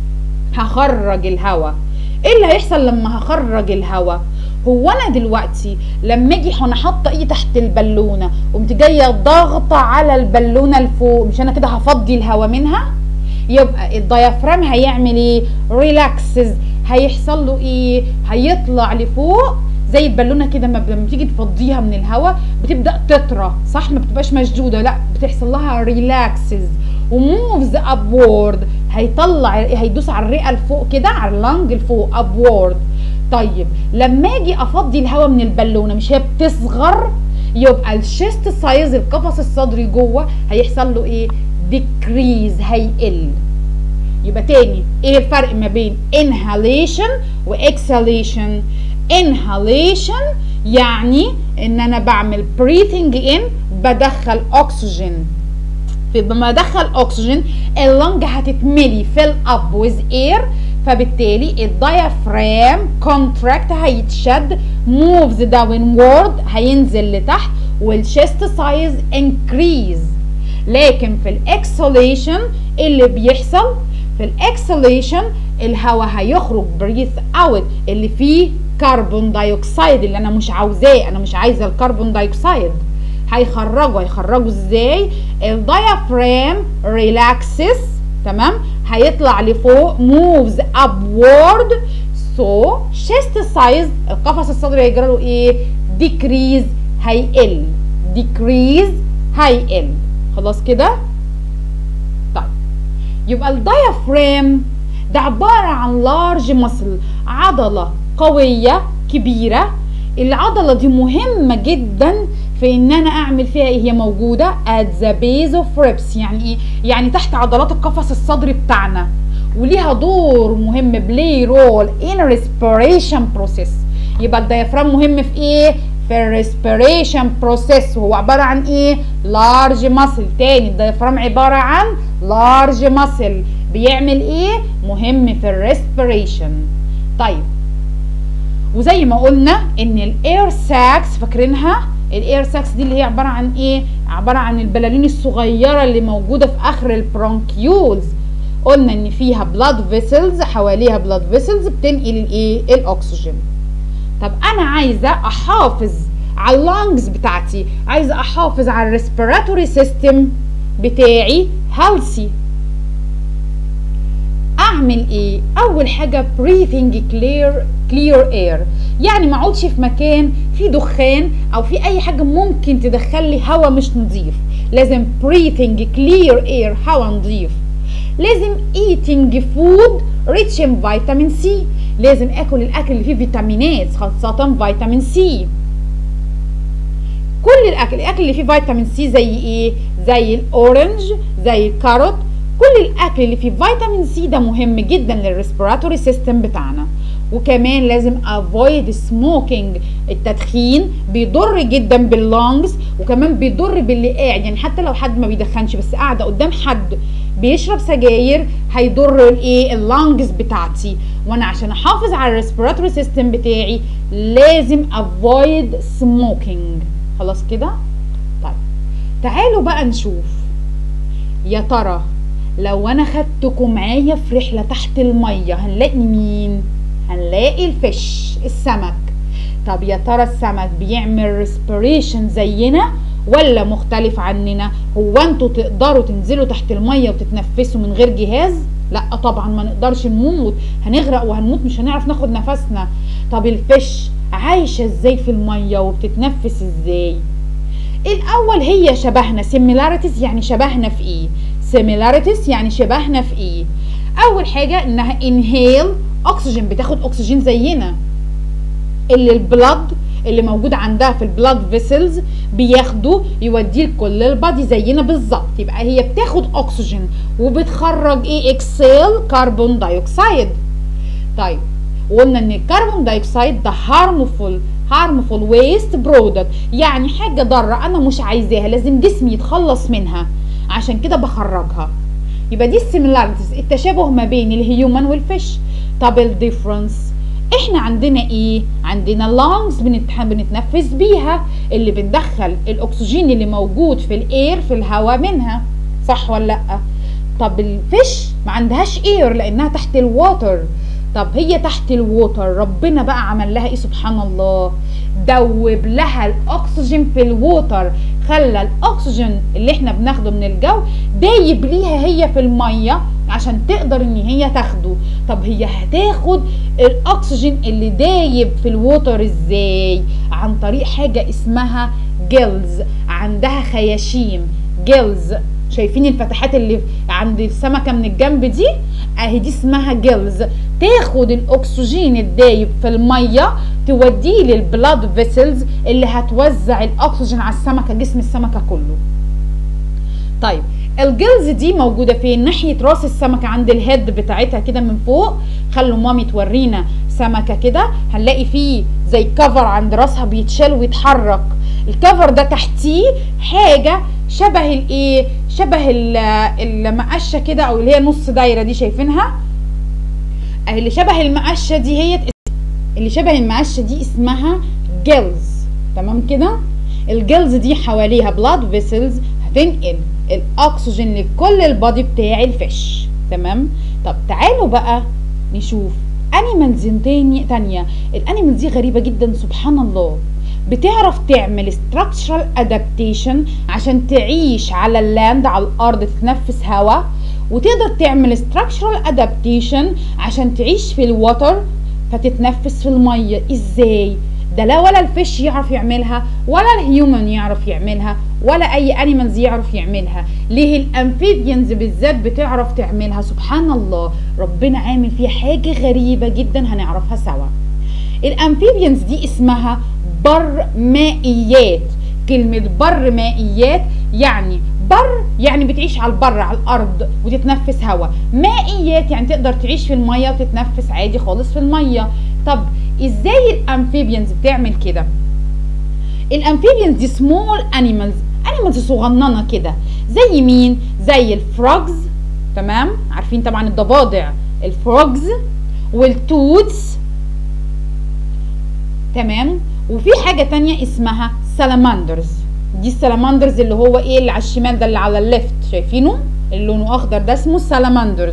هخرج الهواء ايه اللي هيحصل لما هخرج الهواء هو انا دلوقتي لما اجي وانا حاطه ايدي تحت البالونه قمت جايه ضاغطه على البالونه لفوق مش انا كده هفضي الهواء منها يبقى الديافرام هيعمل ايه ريلاكسز هيحصل له ايه هيطلع لفوق زي البالونه كده لما تيجي تفضيها من الهواء بتبدا تطرى صح ما بتبقاش مشدوده لا بتحصل لها ريلاكسز وموفز ابورد هيطلع هيدوس على الرئه لفوق كده على اللنج لفوق ابورد طيب لما اجي افضي الهواء من البالونه مش هي بتصغر يبقى الشيست سايز القفص الصدري جوه هيحصل له ايه ديكريز هيقل يبقى تاني ايه الفرق ما بين inhalation واكسhalation inhalation يعني ان انا بعمل breathing in بدخل اكسجين فلما ادخل اكسجين اللنج هتتملي فيل اب ويز اير فبالتالي الدايافرام كونتراكت هيتشد موفز داونورد هينزل لتحت والشيست سايز انكريز لكن في الاكسليشن اللي بيحصل في الاكسليشن الهواء هيخرج بريث اوت اللي فيه كربون دايوكسيد اللي انا مش عاوزاه انا مش عايزه الكربون دايوكسيد هيخرجوا هيخرجوا ازاي الدايافرام ريلاكسس تمام هيطلع لفوق موفز ابورد سو شيست سايز القفص الصدري هيجرى له ايه ديكريز هيقل ديكريز هيقل خلاص كده طيب يبقى الدايافرام ده عبارة عن لارج مصل عضلة قوية كبيرة العضلة دي مهمة جدا في ان انا اعمل فيها ايه هي موجودة at the base of ribs يعني ايه يعني تحت عضلات القفص الصدري بتاعنا وليها دور مهم بلاي رول in respiration process يبقى الديافرام مهم في ايه في الريسبيريشن بروسيس وهو عبارة عن ايه لارج ماسل تاني الديافرام عبارة عن لارج ماسل بيعمل ايه مهم في الريسبيريشن طيب وزي ما قلنا ان الاير ساكس فاكرينها الاير ساكس دي اللي هي عباره عن ايه عباره عن البلالين الصغيره اللي موجوده في اخر البرونكيولز قلنا ان فيها بلاد فيسلز حواليها بلاد فيسلز بتنقل الايه الاكسجين طب انا عايزه احافظ على اللانجز بتاعتي عايزه احافظ على الريسبيراتوري سيستم بتاعي هيلثي اعمل ايه اول حاجه breathing clear clear air يعني ما اقعدش في مكان فيه دخان او في اي حاجه ممكن تدخل لي هواء مش نظيف لازم breathing clear air هواء نظيف لازم eating food rich in vitamin C لازم اكل الاكل اللي فيه فيتامينات خاصه فيتامين سي كل الاكل الاكل اللي فيه فيتامين سي زي ايه زي الاورنج زي الكاروت كل الاكل اللي فيه فيتامين سي ده مهم جدا للريسبيراتوري سيستم بتاعنا وكمان لازم افويد سموكينج التدخين بيضر جدا باللونجز وكمان بيضر باللي قاعد يعني حتى لو حد ما بيدخنش بس قاعده قدام حد بيشرب سجاير هيضر الايه اللونجز بتاعتي وانا عشان احافظ على الريسبيراتوري سيستم بتاعي لازم افويد سموكينج خلاص كده طيب تعالوا بقى نشوف يا ترى لو انا خدتكم معايا في رحله تحت الميه هنلاقي مين هنلاقي الفش السمك طب يا ترى السمك بيعمل ريسبيريشن زينا ولا مختلف عننا هو انتوا تقدروا تنزلوا تحت الميه وتتنفسوا من غير جهاز لا طبعا ما نقدرش نموت هنغرق وهنموت مش هنعرف ناخد نفسنا طب الفش عايشه ازاي في الميه وبتتنفس ازاي الاول هي شبهنا similarities يعني شبهنا في ايه similarities يعني شبهنا في ايه اول حاجه انها inhale اكسجين بتاخد اكسجين زينا اللي البلد اللي موجود عندها في البلاد فيسلز بياخده يوديه لكل البادي زينا بالظبط يبقى هي بتاخد اكسجين وبتخرج ايه اكسيل كربون دايوكسيد طيب وقلنا ان الكربون دايوكسيد ده هارمفول هارمفول ويست برودكت يعني حاجه ضاره انا مش عايزاها لازم جسمي يتخلص منها عشان كده بخرجها يبقى دي السيميلاريتيز التشابه ما بين الهيومن والفيش طب الديفرنس احنا عندنا ايه عندنا لانجز بنتنفس بيها اللي بندخل الاكسجين اللي موجود في الاير في الهواء منها صح ولا لا طب الفيش ما عندهاش اير لانها تحت الواتر طب هي تحت الووتر ربنا بقى عمل لها ايه سبحان الله دوب لها الاكسجين في الووتر خلى الاكسجين اللي احنا بناخده من الجو دايب ليها هي في الميه عشان تقدر ان هي تاخده طب هي هتاخد الاكسجين اللي دايب في الووتر ازاي عن طريق حاجه اسمها جيلز عندها خياشيم جيلز شايفين الفتحات اللي عند السمكه من الجنب دي اهي دي اسمها جيلز تاخد الاكسجين الدايب في الميه توديه للبلاد فيسلز اللي هتوزع الاكسجين على السمكه جسم السمكه كله طيب الجلز دي موجوده فين ناحيه راس السمكه عند الهيد بتاعتها كده من فوق خلوا مامي تورينا سمكه كده هنلاقي فيه زي كفر عند راسها بيتشال ويتحرك الكفر ده تحتيه حاجه شبه الايه شبه ال- المقشه كده او اللي هي نص دايره دي شايفينها أهي اللي شبه المقشه دي هي اللي شبه المقشه دي اسمها جيلز تمام كده الجيلز دي حواليها بلاد فيسلز هتنقل الاكسجين لكل البادي بتاع الفيش تمام طب تعالوا بقى نشوف انيمالز تاني تانية الانيمالز دي غريبه جدا سبحان الله بتعرف تعمل structural adaptation عشان تعيش على اللاند على الارض تتنفس هواء وتقدر تعمل structural adaptation عشان تعيش في الوتر فتتنفس في الميه ازاي ده لا ولا الفيش يعرف يعملها ولا الهيومن يعرف يعملها ولا اي انيمالز يعرف يعملها ليه الامفيبيانز بالذات بتعرف تعملها سبحان الله ربنا عامل فيها حاجه غريبه جدا هنعرفها سوا الامفيبيانز دي اسمها بر مائيات كلمة بر مائيات يعني بر يعني بتعيش على البر على الارض وتتنفس هواء مائيات يعني تقدر تعيش في المية وتتنفس عادي خالص في المية طب ازاي الامفيبيانز بتعمل كده الامفيبيانز دي سمول انيمالز انيمالز صغننه كده زي مين زي الفروجز تمام عارفين طبعا الضفادع الفروجز والتوتس تمام وفي حاجه تانية اسمها سالاماندرز دي السالاماندرز اللي هو ايه اللي على الشمال ده اللي على الليفت شايفينه اللي لونه اخضر ده اسمه سالاماندرز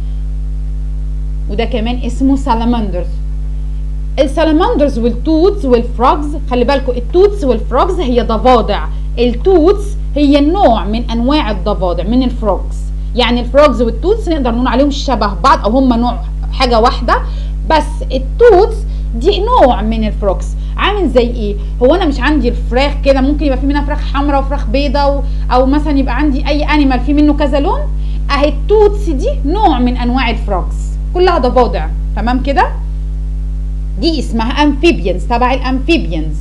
وده كمان اسمه سالاماندرز السالاماندرز والتوتس والفروجز خلي بالكم التوتس والفروجز هي ضفادع التوتس هي نوع من انواع الضفادع من الفروجز يعني الفروجز والتوتس نقدر نقول عليهم شبه بعض او هم نوع حاجه واحده بس التوتس دي نوع من الفروكس عامل زي ايه هو انا مش عندي الفراخ كده ممكن يبقى في منها فراخ حمراء وفراخ بيضة و... او مثلا يبقى عندي اي انيمال في منه كذا لون اهي التوتس دي نوع من انواع الفروكس كلها ضفادع تمام كده دي اسمها امفيبيانز تبع الامفيبيانز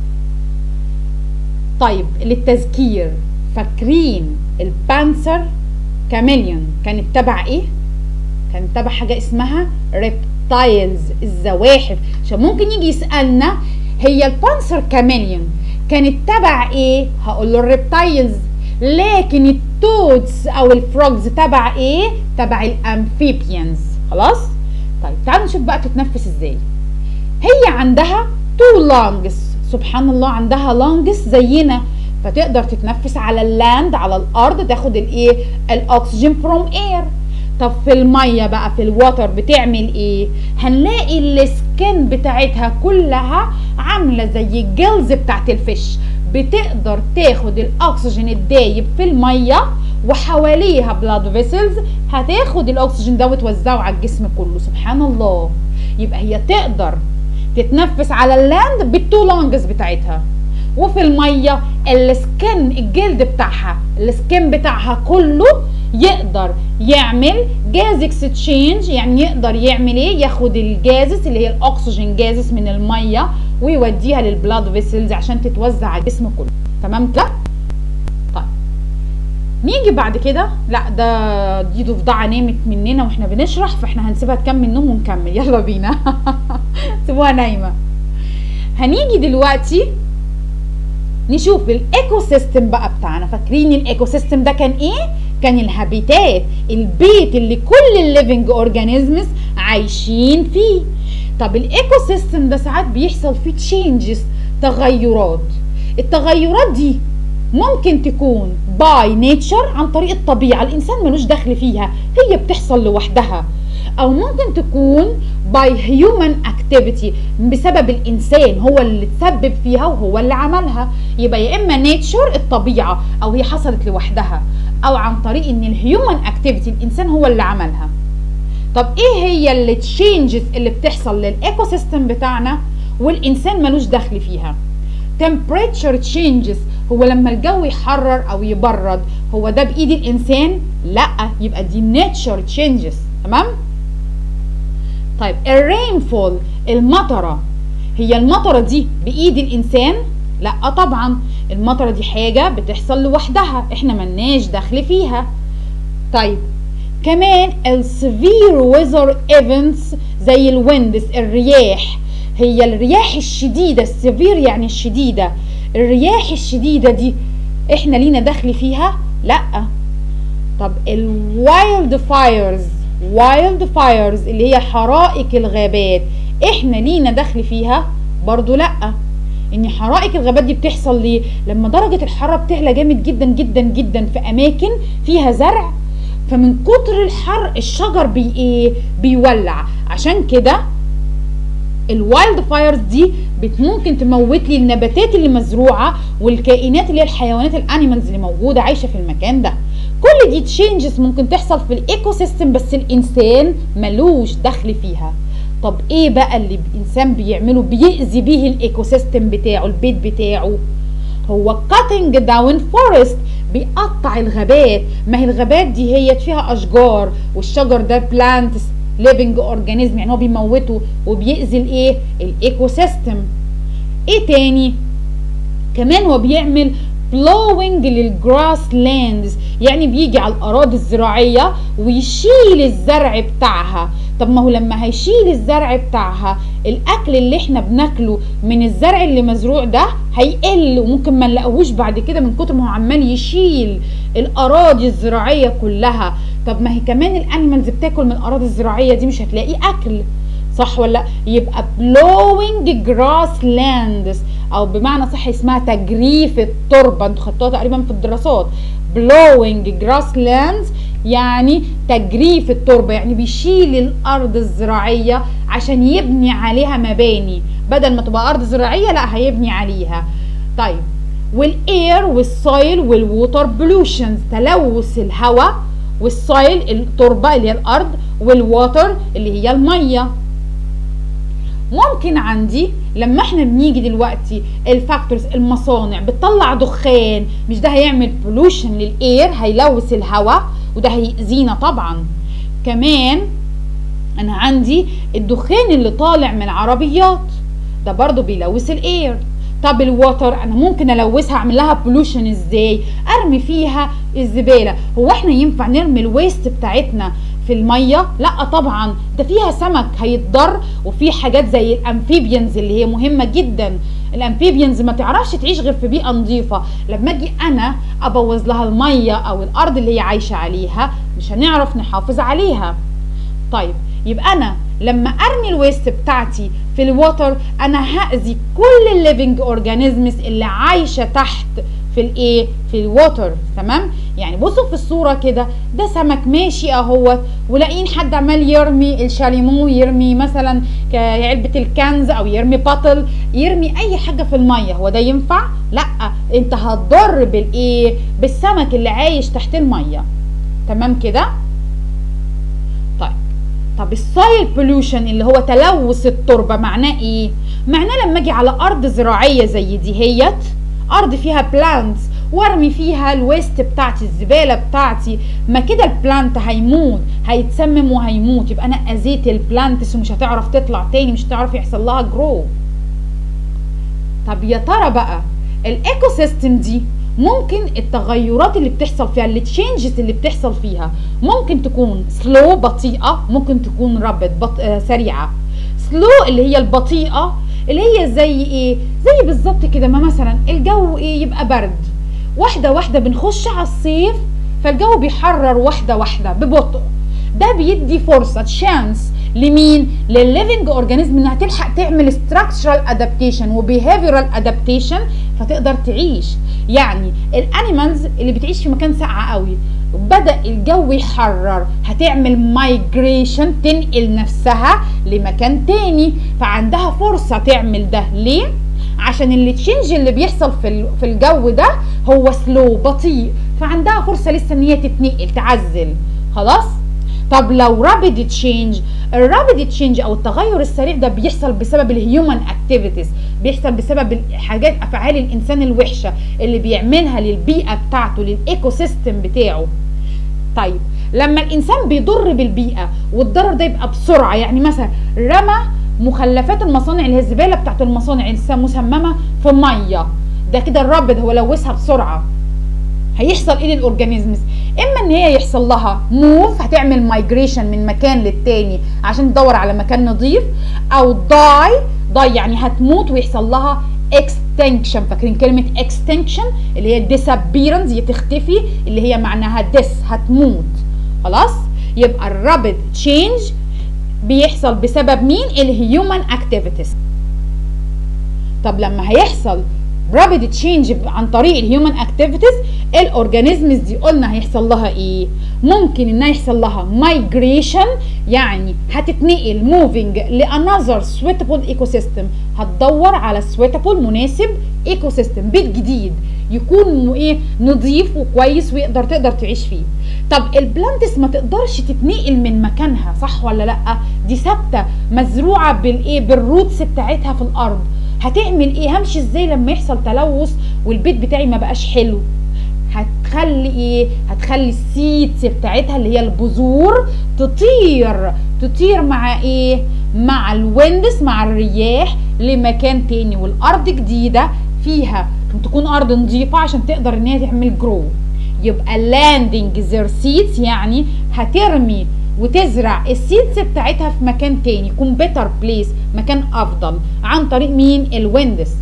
طيب للتذكير فاكرين البانسر كاميليون كانت تبع ايه كانت تبع حاجه اسمها ريبتايلز الزواحف عشان ممكن يجي يسالنا هي البانسر كاميليون كانت تبع ايه هقول له الريبتايلز لكن التودز او الفروجز تبع ايه تبع الامفيبيانز خلاص طيب تعالوا نشوف بقى تتنفس ازاي هي عندها تو لانجز سبحان الله عندها لانجز زينا فتقدر تتنفس على اللاند على الارض تاخد الايه الاكسجين فروم اير طب في الميه بقى في الوتر بتعمل ايه هنلاقي السكن بتاعتها كلها عامله زي الجلز بتاعت الفيش بتقدر تاخد الاكسجين الدايب في الميه وحواليها بلاد فيسلز هتاخد الاكسجين ده وتوزعه على الجسم كله سبحان الله يبقى هي تقدر تتنفس على اللاند بالتو لانجز بتاعتها وفي الميه السكن الجلد بتاعها السكن بتاعها كله يقدر يعمل جاز اكستشينج يعني يقدر يعمل ايه ياخد الجازس اللي هي الاكسجين جازس من الميه ويوديها للبلاد فيسلز عشان تتوزع على الجسم كله تمام كده طيب نيجي بعد كده لا ده دي ضفدعه نامت مننا واحنا بنشرح فاحنا هنسيبها تكمل نوم ونكمل يلا بينا سيبوها نايمه هنيجي دلوقتي نشوف الايكو سيستم بقى بتاعنا فاكرين الايكو سيستم ده كان ايه كان الهابيتات البيت اللي كل الليفنج اورجانيزمز عايشين فيه طب الايكو سيستم ده ساعات بيحصل فيه تشينجز تغيرات التغيرات دي ممكن تكون باي نيتشر عن طريق الطبيعه الانسان ملوش دخل فيها هي بتحصل لوحدها او ممكن تكون باي هيومن اكتيفيتي بسبب الانسان هو اللي تسبب فيها وهو اللي عملها يبقى يا اما نيتشر الطبيعه او هي حصلت لوحدها او عن طريق ان الهيومن اكتيفيتي الانسان هو اللي عملها طب ايه هي التشينجز اللي بتحصل للايكو سيستم بتاعنا والانسان ملوش دخل فيها temperature changes هو لما الجو يحرر او يبرد هو ده بايد الانسان لا يبقى دي nature changes تمام طيب الرينفول المطره هي المطره دي بايد الانسان لا طبعا المطره دي حاجه بتحصل لوحدها احنا ملناش دخل فيها طيب كمان السيفير ويذر ايفنتس زي الويندز الرياح هي الرياح الشديدة السيفير يعني الشديدة الرياح الشديدة دي احنا لينا دخل فيها لا طب الوايلد فايرز وايلد فايرز اللي هي حرائق الغابات احنا لينا دخل فيها برضو لا ان حرائق الغابات دي بتحصل ليه لما درجة الحرارة بتعلى جامد جدا جدا جدا في اماكن فيها زرع فمن كتر الحر الشجر بي ايه بيولع عشان كده الوايلد فايرز دي بت ممكن تموت لي النباتات اللي مزروعه والكائنات اللي هي الحيوانات الانيمالز اللي موجوده عايشه في المكان ده كل دي تشينجز ممكن تحصل في الايكو سيستم بس الانسان ملوش دخل فيها طب ايه بقى اللي الانسان بيعمله بيأذي بيه الايكو سيستم بتاعه البيت بتاعه هو cutting down forest بيقطع الغابات ما هي الغابات دي هي فيها اشجار والشجر ده بلانتس ليفنج اورجانيزم يعني هو بيموته وبيأذي الايه الايكو سيستم ايه تاني كمان هو بيعمل بلوينج للجراس لاندز يعني بيجي على الاراضي الزراعيه ويشيل الزرع بتاعها طب ما هو لما هيشيل الزرع بتاعها الاكل اللي احنا بناكله من الزرع اللي مزروع ده هيقل وممكن ما نلاقوهوش بعد كده من كتر ما هو عمال يشيل الاراضي الزراعيه كلها طب ما هي كمان الانيمالز بتاكل من الاراضي الزراعيه دي مش هتلاقي اكل صح ولا يبقى blowing grass lands او بمعنى صح اسمها تجريف التربه انتوا خدتوها تقريبا في الدراسات blowing grass lands يعني تجريف التربه يعني بيشيل الارض الزراعيه عشان يبني عليها مباني بدل ما تبقى ارض زراعيه لا هيبني عليها طيب والاير والسويل والووتر بولوشنز تلوث الهواء والسويل التربه اللي هي الارض والووتر اللي هي الميه ممكن عندي لما احنا بنيجي دلوقتي الفاكتورز المصانع بتطلع دخان مش ده هيعمل بولوشن للاير هيلوث الهواء وده هيأذينا طبعا كمان انا عندي الدخان اللي طالع من العربيات ده برضو بيلوث الاير طب الوتر انا ممكن الوثها اعمل لها بولوشن ازاي ارمي فيها الزباله هو احنا ينفع نرمي الويست بتاعتنا في الميه لا طبعا ده فيها سمك هيتضر وفي حاجات زي الامفيبيانز اللي هي مهمه جدا الامفيبيانز ما تعرفش تعيش غير في بيئه نظيفه لما اجي انا ابوظ لها الميه او الارض اللي هي عايشه عليها مش هنعرف نحافظ عليها طيب يبقى انا لما ارمي الويست بتاعتي في الوتر انا هاذي كل الليفنج اورجانيزمز اللي عايشه تحت في الايه في الوتر تمام يعني بصوا في الصوره كده ده سمك ماشي اهوت ولاقيين حد عمال يرمي الشاليمو يرمي مثلا علبه الكنز او يرمي بطل يرمي اي حاجه في الميه هو ده ينفع لا انت هتضر بالايه بالسمك اللي عايش تحت الميه تمام كده طيب طب السايل بولوشن اللي هو تلوث التربه معناه ايه معناه لما اجي على ارض زراعيه زي دي هيت ارض فيها بلانتس وارمي فيها الويست بتاعتي الزباله بتاعتي ما كده البلانت هيموت هيتسمم وهيموت يبقى انا اذيت البلانتس ومش هتعرف تطلع تاني مش هتعرف يحصل لها جرو طب يا ترى بقى الايكو سيستم دي ممكن التغيرات اللي بتحصل فيها التشينجز اللي بتحصل فيها ممكن تكون سلو بطيئه ممكن تكون رابد بط... آه سريعه سلو اللي هي البطيئه اللي هي زي ايه زي بالظبط كده ما مثلا الجو ايه يبقى برد واحده واحده بنخش على الصيف فالجو بيحرر واحده واحده ببطء ده بيدي فرصه تشانس لمين للليفنج اورجانيزم انها تلحق تعمل structural adaptation وبيهيفيرال adaptation فتقدر تعيش يعني الانيمالز اللي بتعيش في مكان ساقع قوي بدا الجو يحرر هتعمل مايجريشن تنقل نفسها لمكان تاني فعندها فرصه تعمل ده ليه عشان اللي تشينج اللي بيحصل في في الجو ده هو سلو بطيء فعندها فرصه لسه ان هي تتنقل تعزل خلاص طب لو رابيد تشينج الرابيد تشينج او التغير السريع ده بيحصل بسبب الهيومن اكتيفيتيز بيحصل بسبب الحاجات افعال الانسان الوحشه اللي بيعملها للبيئه بتاعته للايكو سيستم بتاعه طيب لما الانسان بيضر بالبيئه والضرر ده يبقى بسرعه يعني مثلا رمى مخلفات المصانع اللي هي الزباله بتاعت المصانع المسممه في ميه ده كده الرابد هو لوثها بسرعه هيحصل ايه للاورجانيزمز اما ان هي يحصل لها موف هتعمل مايجريشن من مكان للتاني عشان تدور على مكان نظيف او داي داي يعني هتموت ويحصل لها extinction فاكرين كلمة extinction اللي هي disappearance هي تختفي اللي هي معناها death هتموت خلاص يبقى الرابid change بيحصل بسبب مين الهيومن activities طب لما هيحصل رابيد تشينج عن طريق الهيومن اكتيفيتيز الاورجانيزمز دي قلنا هيحصل لها ايه ممكن انها يحصل لها مايجريشن يعني هتتنقل موفينج لانذر سويتابل ايكو سيستم هتدور على سويتابل مناسب ايكو سيستم بيت جديد يكون ايه نظيف وكويس ويقدر تقدر تعيش فيه طب البلانتس ما تقدرش تتنقل من مكانها صح ولا لا دي ثابته مزروعه بالايه بالروتس بتاعتها في الارض هتعمل ايه همشي ازاي لما يحصل تلوث والبيت بتاعي ما بقاش حلو هتخلي ايه هتخلي السيدز بتاعتها اللي هي البذور تطير تطير مع ايه مع الويندس مع الرياح لمكان تاني والارض جديده فيها تكون ارض نظيفه عشان تقدر ان هي تعمل جرو يبقى لاندنج زير سيدز يعني هترمي وتزرع السيدز بتاعتها في مكان تاني يكون بيتر بليس مكان افضل عن طريق مين الويندس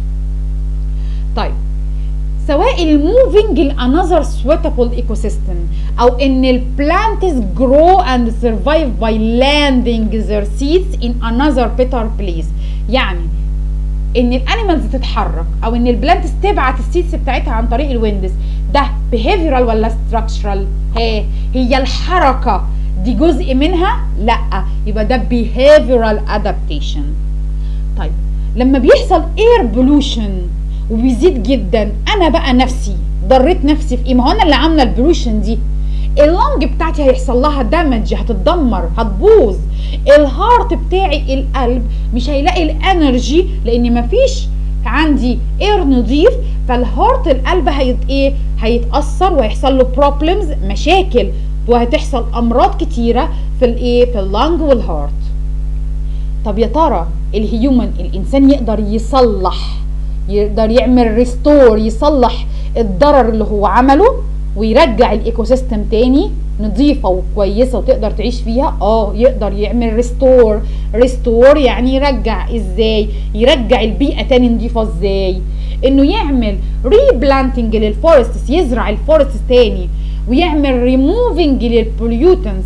طيب سواء الموفينج لانذر سويتابل ايكو سيستم او ان البلانتس جرو اند سرفايف باي لاندنج ذير سيدز ان انذر بيتر بليس يعني ان الانيمالز تتحرك او ان البلانتس تبعت السيدز بتاعتها عن طريق الويندس ده behavioral ولا structural هي هي الحركه دي جزء منها لا يبقى ده behavioral adaptation طيب لما بيحصل air pollution وبيزيد جدا انا بقى نفسي ضريت نفسي في ايه ما هو انا اللي عامله البولوشن دي اللنج بتاعتي هيحصل لها دامج هتتدمر هتبوظ الهارت بتاعي القلب مش هيلاقي الانرجي لان مفيش عندي اير نظيف فالهارت القلب هيت ايه هيتاثر وهيحصل له بروبلمز مشاكل وهتحصل امراض كتيره في الايه في اللنج والهارت طب يا ترى الهيومن الانسان يقدر يصلح يقدر يعمل ريستور يصلح الضرر اللي هو عمله ويرجع الايكو سيستم تاني نظيفه وكويسه وتقدر تعيش فيها اه يقدر يعمل ريستور ريستور يعني يرجع ازاي يرجع البيئه تاني نظيفه ازاي انه يعمل ريبلانتنج للفورستس يزرع الفورست تاني ويعمل ريموفنج للبوليوتنز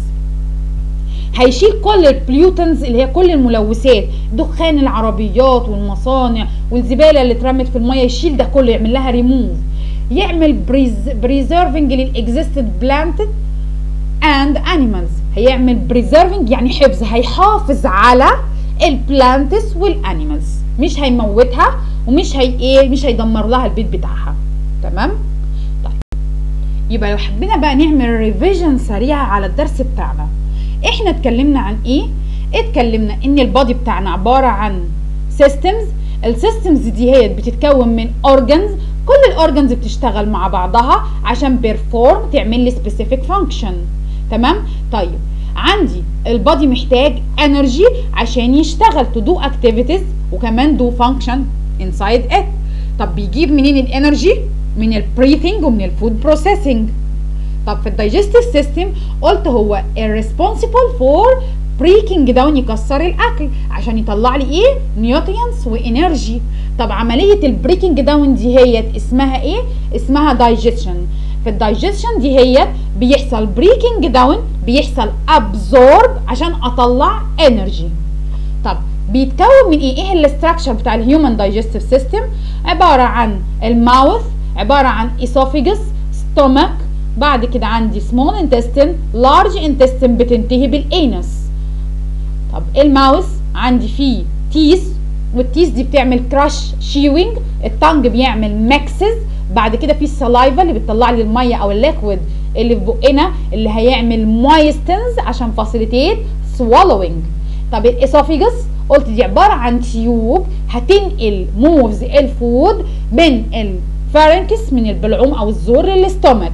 هيشيل كل البليوتنز اللي هي كل الملوثات دخان العربيات والمصانع والزباله اللي اترمت في الميه يشيل ده كله يعمل لها ريموف يعمل بريزيرفنج للاكزيستد بلانتد اند انيمالز هيعمل بريزيرفنج يعني حفظ هيحافظ على البلانتس والانيمالز مش هيموتها ومش هي ايه مش هيدمر لها البيت بتاعها تمام طيب يبقى لو حبينا بقى نعمل ريفيجن سريعه على الدرس بتاعنا احنا اتكلمنا عن ايه اتكلمنا ان البادي بتاعنا عباره عن سيستمز السيستمز دي هي بتتكون من اورجنز كل الاورجنز بتشتغل مع بعضها عشان بيرفورم تعمل لي سبيسيفيك فانكشن تمام طيب عندي البادي محتاج انرجي عشان يشتغل تو دو اكتيفيتيز وكمان دو فانكشن انسايد ات طب بيجيب منين الانرجي من البريثنج ومن الفود بروسيسنج طب في الدايجستيف سيستم قلت هو responsible فور بريكنج داون يكسر الاكل عشان يطلع لي ايه نيوترينتس وانرجي طب عمليه البريكنج داون دي هي اسمها ايه اسمها دايجيشن في الدايجيشن دي هي بيحصل بريكنج داون بيحصل ابزورب عشان اطلع انرجي طب بيتكون من ايه ايه الاستراكشر بتاع الهيومن دايجستيف سيستم عباره عن الماوث عباره عن اسوفيجس ستومك بعد كده عندي small intestine large intestine بتنتهي بالانس طب الماوس عندي فيه تيس والتيس دي بتعمل كراش شيوينج التانج بيعمل ماكسز بعد كده في السلايفا اللي بتطلع لي الميه او الليكويد اللي في بقنا اللي هيعمل مويستنز عشان فاسيليتيت swallowing طب الاسوفيجس قلت دي عباره عن تيوب هتنقل موفز الفود من الفارنكس من البلعوم او الزور للاستومك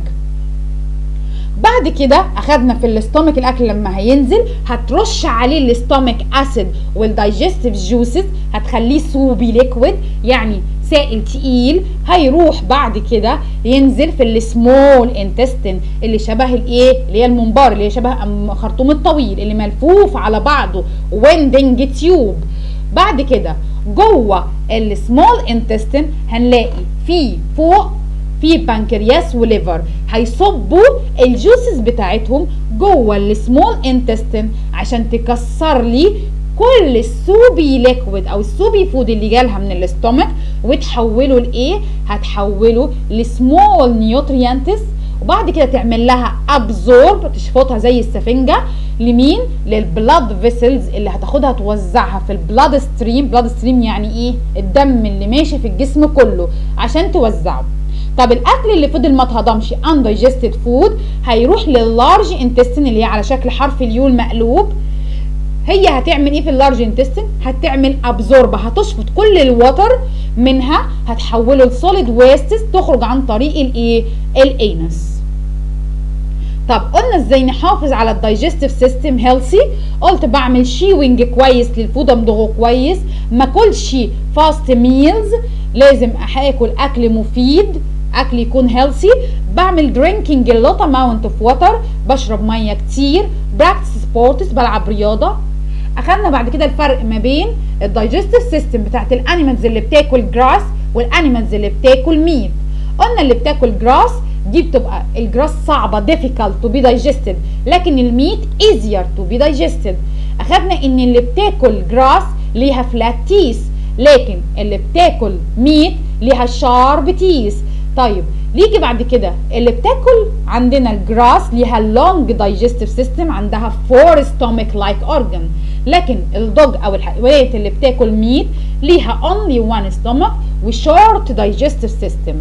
بعد كده اخدنا في الاستومك الاكل لما هينزل هترش عليه الاستومك اسيد والدايجستيف جوسز هتخليه سوبي ليكويد يعني سائل تقيل هيروح بعد كده ينزل في السمول انتستين اللي شبه الايه اللي هي المنبار اللي هي شبه خرطوم الطويل اللي ملفوف على بعضه ويندنج تيوب بعد كده جوه السمول انتستين هنلاقي في فوق في بنكرياس وليفر هيصبوا الجوسز بتاعتهم جوه السمول انتستين عشان تكسر لي كل السوبي ليكويد او السوبي فود اللي جالها من الاستومك وتحوله لايه هتحوله لسمول نيوتريانتس وبعد كده تعمل لها ابزورب تشفطها زي السفنجه لمين للبلاد فيسلز اللي هتاخدها توزعها في البلاد ستريم بلاد ستريم يعني ايه الدم اللي ماشي في الجسم كله عشان توزعه طب الاكل اللي فضل ما اتهضمش undigested فود هيروح لللارج انتستين اللي هي على شكل حرف اليو المقلوب هي هتعمل ايه في اللارج انتستين هتعمل ابزورب هتشفط كل الوتر منها هتحوله لسوليد ويستس تخرج عن طريق الايه الانس طب قلنا ازاي نحافظ على الدايجستيف سيستم هيلثي قلت بعمل شيوينج كويس للفود امضغه كويس ما اكلش فاست ميلز لازم اكل اكل مفيد اكل يكون هيلثي بعمل درينكينج لوت اماونت اوف واتر بشرب ميه كتير براكتس سبورتس بلعب رياضه اخدنا بعد كده الفرق ما بين الدايجستيف سيستم بتاعت الانيمالز اللي بتاكل جراس والانيمالز اللي بتاكل ميت قلنا اللي بتاكل جراس دي بتبقى الجراس صعبه difficult to be digested لكن الميت easier to be digested اخدنا ان اللي بتاكل جراس ليها فلات تيس لكن اللي بتاكل ميت ليها شارب تيس طيب نيجي بعد كده اللي بتاكل عندنا الجراس ليها لونج دايجستيف سيستم عندها فور ستومك لايك اورجان لكن الدوج او الحيوانات اللي بتاكل ميت ليها only one stomach وشورت دايجستيف سيستم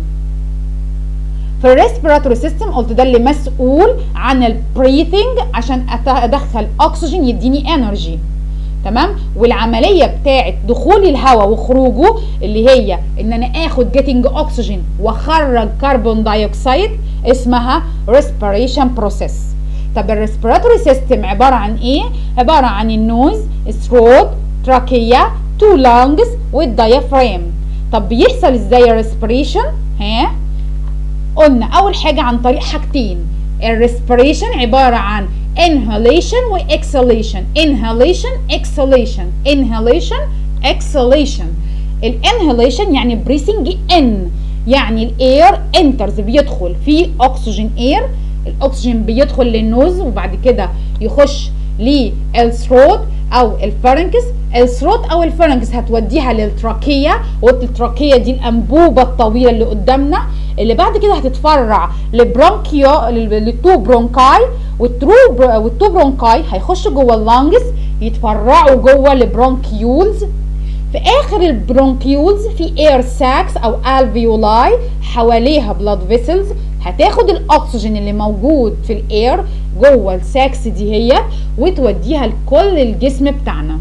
في الريسبيراتوري سيستم قلت ده اللي مسؤول عن البريثنج عشان ادخل اكسجين يديني انرجي تمام والعمليه بتاعه دخول الهواء وخروجه اللي هي ان انا اخد جيتنج اكسجين واخرج كربون دايوكسيد اسمها ريسبيريشن بروسيس طب الريسبيراتوري سيستم عباره عن ايه عباره عن النوز ثروت تراكيه تو لانجز والدايافرام طب بيحصل ازاي الريسبيريشن ها قلنا اول حاجه عن طريق حاجتين الريسبيريشن عباره عن inhalation و exhalation inhalation exhalation inhalation exhalation الانهاليشن يعني بريسنج ان يعني الاير انترز بيدخل في اكسجين اير الاكسجين بيدخل للنوز وبعد كده يخش للثروت او الفرنكس الثروت او الفرنكس هتوديها للتراكيه والتراكيه دي الانبوبه الطويله اللي قدامنا اللي بعد كده هتتفرع لبرونكيو للتو برونكاي والترو والتو برونكاي هيخشوا جوه اللانجز يتفرعوا جوه البرونكيولز في اخر البرونكيولز في اير ساكس او الفيولاي حواليها بلاد فيسلز هتاخد الاكسجين اللي موجود في الاير جوه الساكس دي هي وتوديها لكل الجسم بتاعنا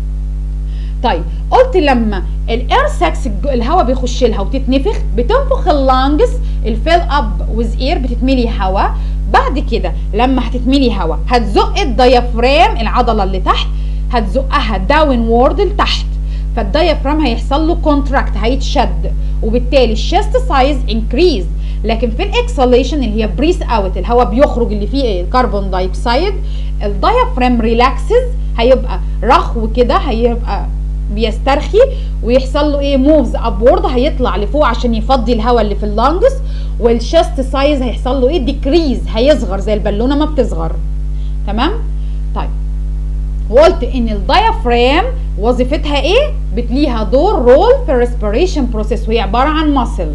طيب قلت لما الاير ساكس الهواء بيخش لها وتتنفخ بتنفخ اللانجز الفيل اب ويز اير بتتملي هواء بعد كده لما هتتملي هواء هتزق الديافرام العضله اللي تحت هتزقها داون وورد لتحت فالديافرام هيحصل له كونتراكت هيتشد وبالتالي الشيست سايز انكريز لكن في الاكسليشن اللي هي بريس اوت الهواء بيخرج اللي فيه الكربون دايوكسيد الديافرام ريلاكسز هيبقى رخو كده هيبقى بيسترخي ويحصل له ايه موفز ابورد هيطلع لفوق عشان يفضي الهواء اللي في اللانجز والشست سايز هيحصل له ايه ديكريز هيصغر زي البالونه ما بتصغر تمام طيب وقلت ان الديافرام وظيفتها ايه بتليها دور رول في الريسبيريشن بروسيس وهي عباره عن ماسل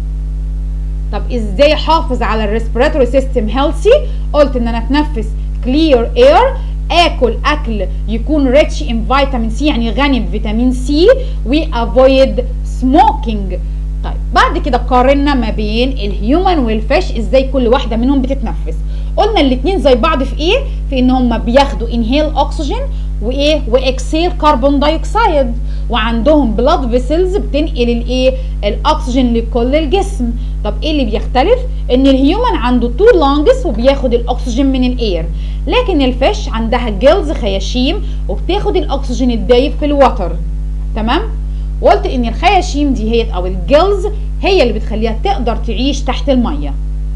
طب ازاي احافظ على الريسبيراتوري سيستم هيلثي قلت ان انا اتنفس كلير اير اكل اكل يكون ريتش ان فيتامين سي يعني غني بفيتامين سي وافويد سموكينج طيب بعد كده قارنا ما بين الهيومن والفيش ازاي كل واحده منهم بتتنفس قلنا الاثنين زي بعض في ايه في ان هم بياخدوا انهيل اكسجين وايه واكسيل كربون دايوكسيد وعندهم بلاد فيسلز بتنقل الايه الاكسجين لكل الجسم طب ايه اللي بيختلف ان الهيومن عنده تو لانجز وبياخد الاكسجين من الاير لكن الفيش عندها جلز خياشيم وبتاخد الاكسجين الدايب في الوتر تمام وقلت ان الخياشيم دي هي او الجلز هي اللي بتخليها تقدر تعيش تحت الميه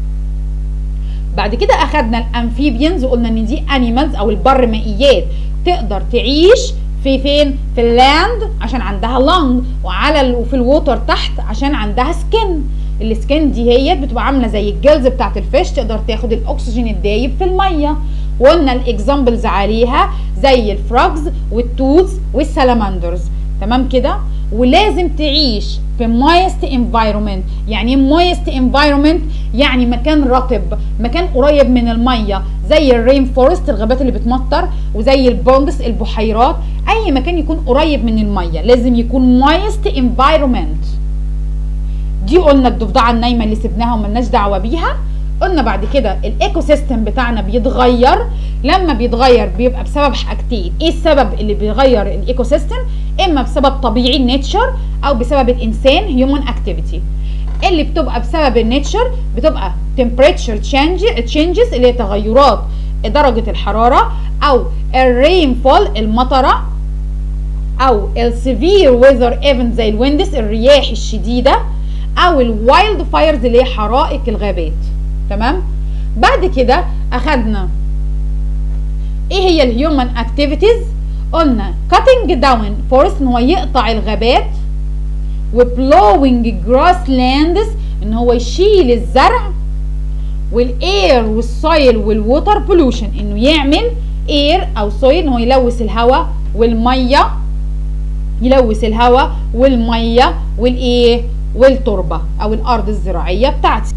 بعد كده اخدنا الامفيبيانز وقلنا ان دي انيمالز او البر مائيات تقدر تعيش في فين في اللاند عشان عندها لونج وعلى ال... وفي الووتر تحت عشان عندها سكن السكن دي هي بتبقى عامله زي الجلز بتاعت الفيش تقدر تاخد الاكسجين الدايب في الميه وقلنا الاكزامبلز عليها زي الفروجز والتوتس والسلامندرز تمام كده ولازم تعيش في مويست انفايرومنت يعني ايه مويست انفايرومنت يعني مكان رطب مكان قريب من الميه زي الرين فورست الغابات اللي بتمطر وزي البونجس البحيرات اي مكان يكون قريب من الميه لازم يكون مويست انفايرومنت دي قلنا الضفدعه النايمه اللي سبناها وملناش دعوه بيها قلنا بعد كده الايكو سيستم بتاعنا بيتغير لما بيتغير بيبقى بسبب حاجتين ايه السبب اللي بيغير الايكو سيستم اما بسبب طبيعي النيتشر او بسبب الانسان هيومن اكتيفيتي اللي بتبقى بسبب النيتشر بتبقى temperature changes اللي هي تغيرات درجة الحرارة أو الرين فول المطرة أو السيفير ويذر ايفنت زي الويندس الرياح الشديدة أو الوايلد فايرز اللي هي حرائق الغابات تمام بعد كده أخدنا إيه هي الهيومن اكتيفيتيز قلنا cutting down forest إن هو يقطع الغابات وبلوينج جراس لاندز ان هو يشيل الزرع والاير والسويل والووتر بولوشن انه يعمل اير او سويل ان هو يلوث الهواء والميه يلوث الهواء والميه والايه والتربه او الارض الزراعيه بتاعتي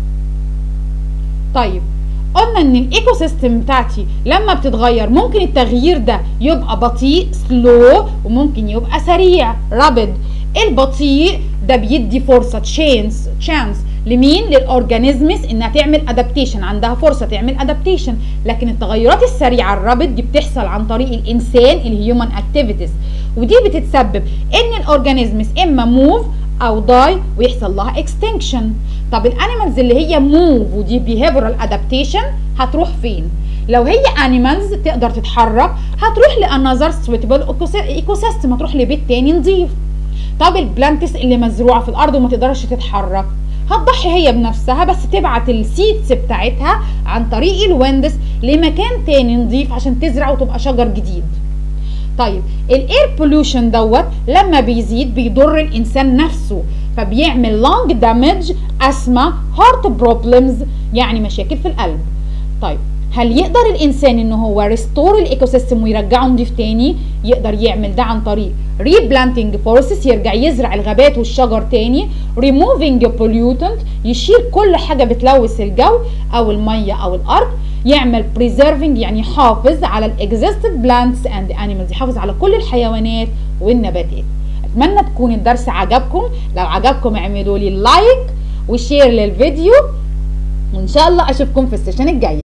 طيب قلنا ان الايكو سيستم بتاعتي لما بتتغير ممكن التغيير ده يبقى بطيء سلو وممكن يبقى سريع رابد البطيء ده بيدي فرصه تشانس تشانس لمين للاورجانيزمز انها تعمل ادابتيشن عندها فرصه تعمل ادابتيشن لكن التغيرات السريعه الرابد دي بتحصل عن طريق الانسان الهيومن اكتيفيتيز ودي بتتسبب ان الاورجانيزمز اما موف او داي ويحصل لها اكستنكشن طب الانيمالز اللي هي موف ودي بيهيفيرال ادابتيشن هتروح فين لو هي انيمالز تقدر تتحرك هتروح لانذر سويتبل ايكو سيستم هتروح لبيت تاني نظيف طب البلانتس اللي مزروعه في الارض وما تقدرش تتحرك هتضحي هي بنفسها بس تبعت السيدز بتاعتها عن طريق الويندس لمكان تاني نظيف عشان تزرع وتبقى شجر جديد طيب الاير بولوشن دوت لما بيزيد بيضر الانسان نفسه فبيعمل لونج دامج اسما هارت بروبلمز يعني مشاكل في القلب طيب هل يقدر الانسان ان هو ريستور الايكو سيستم ويرجعه نضيف تاني يقدر يعمل ده عن طريق ريبلانتنج فورسز يرجع يزرع الغابات والشجر تاني ريموفينج بوليوتنت يشيل كل حاجه بتلوث الجو او الميه او الارض يعمل بريزيرفنج يعني يحافظ على الاكزيستد بلانتس اند انيمالز يحافظ على كل الحيوانات والنباتات اتمنى تكون الدرس عجبكم لو عجبكم اعملوا لي لايك وشير للفيديو وان شاء الله اشوفكم في السيشن الجايه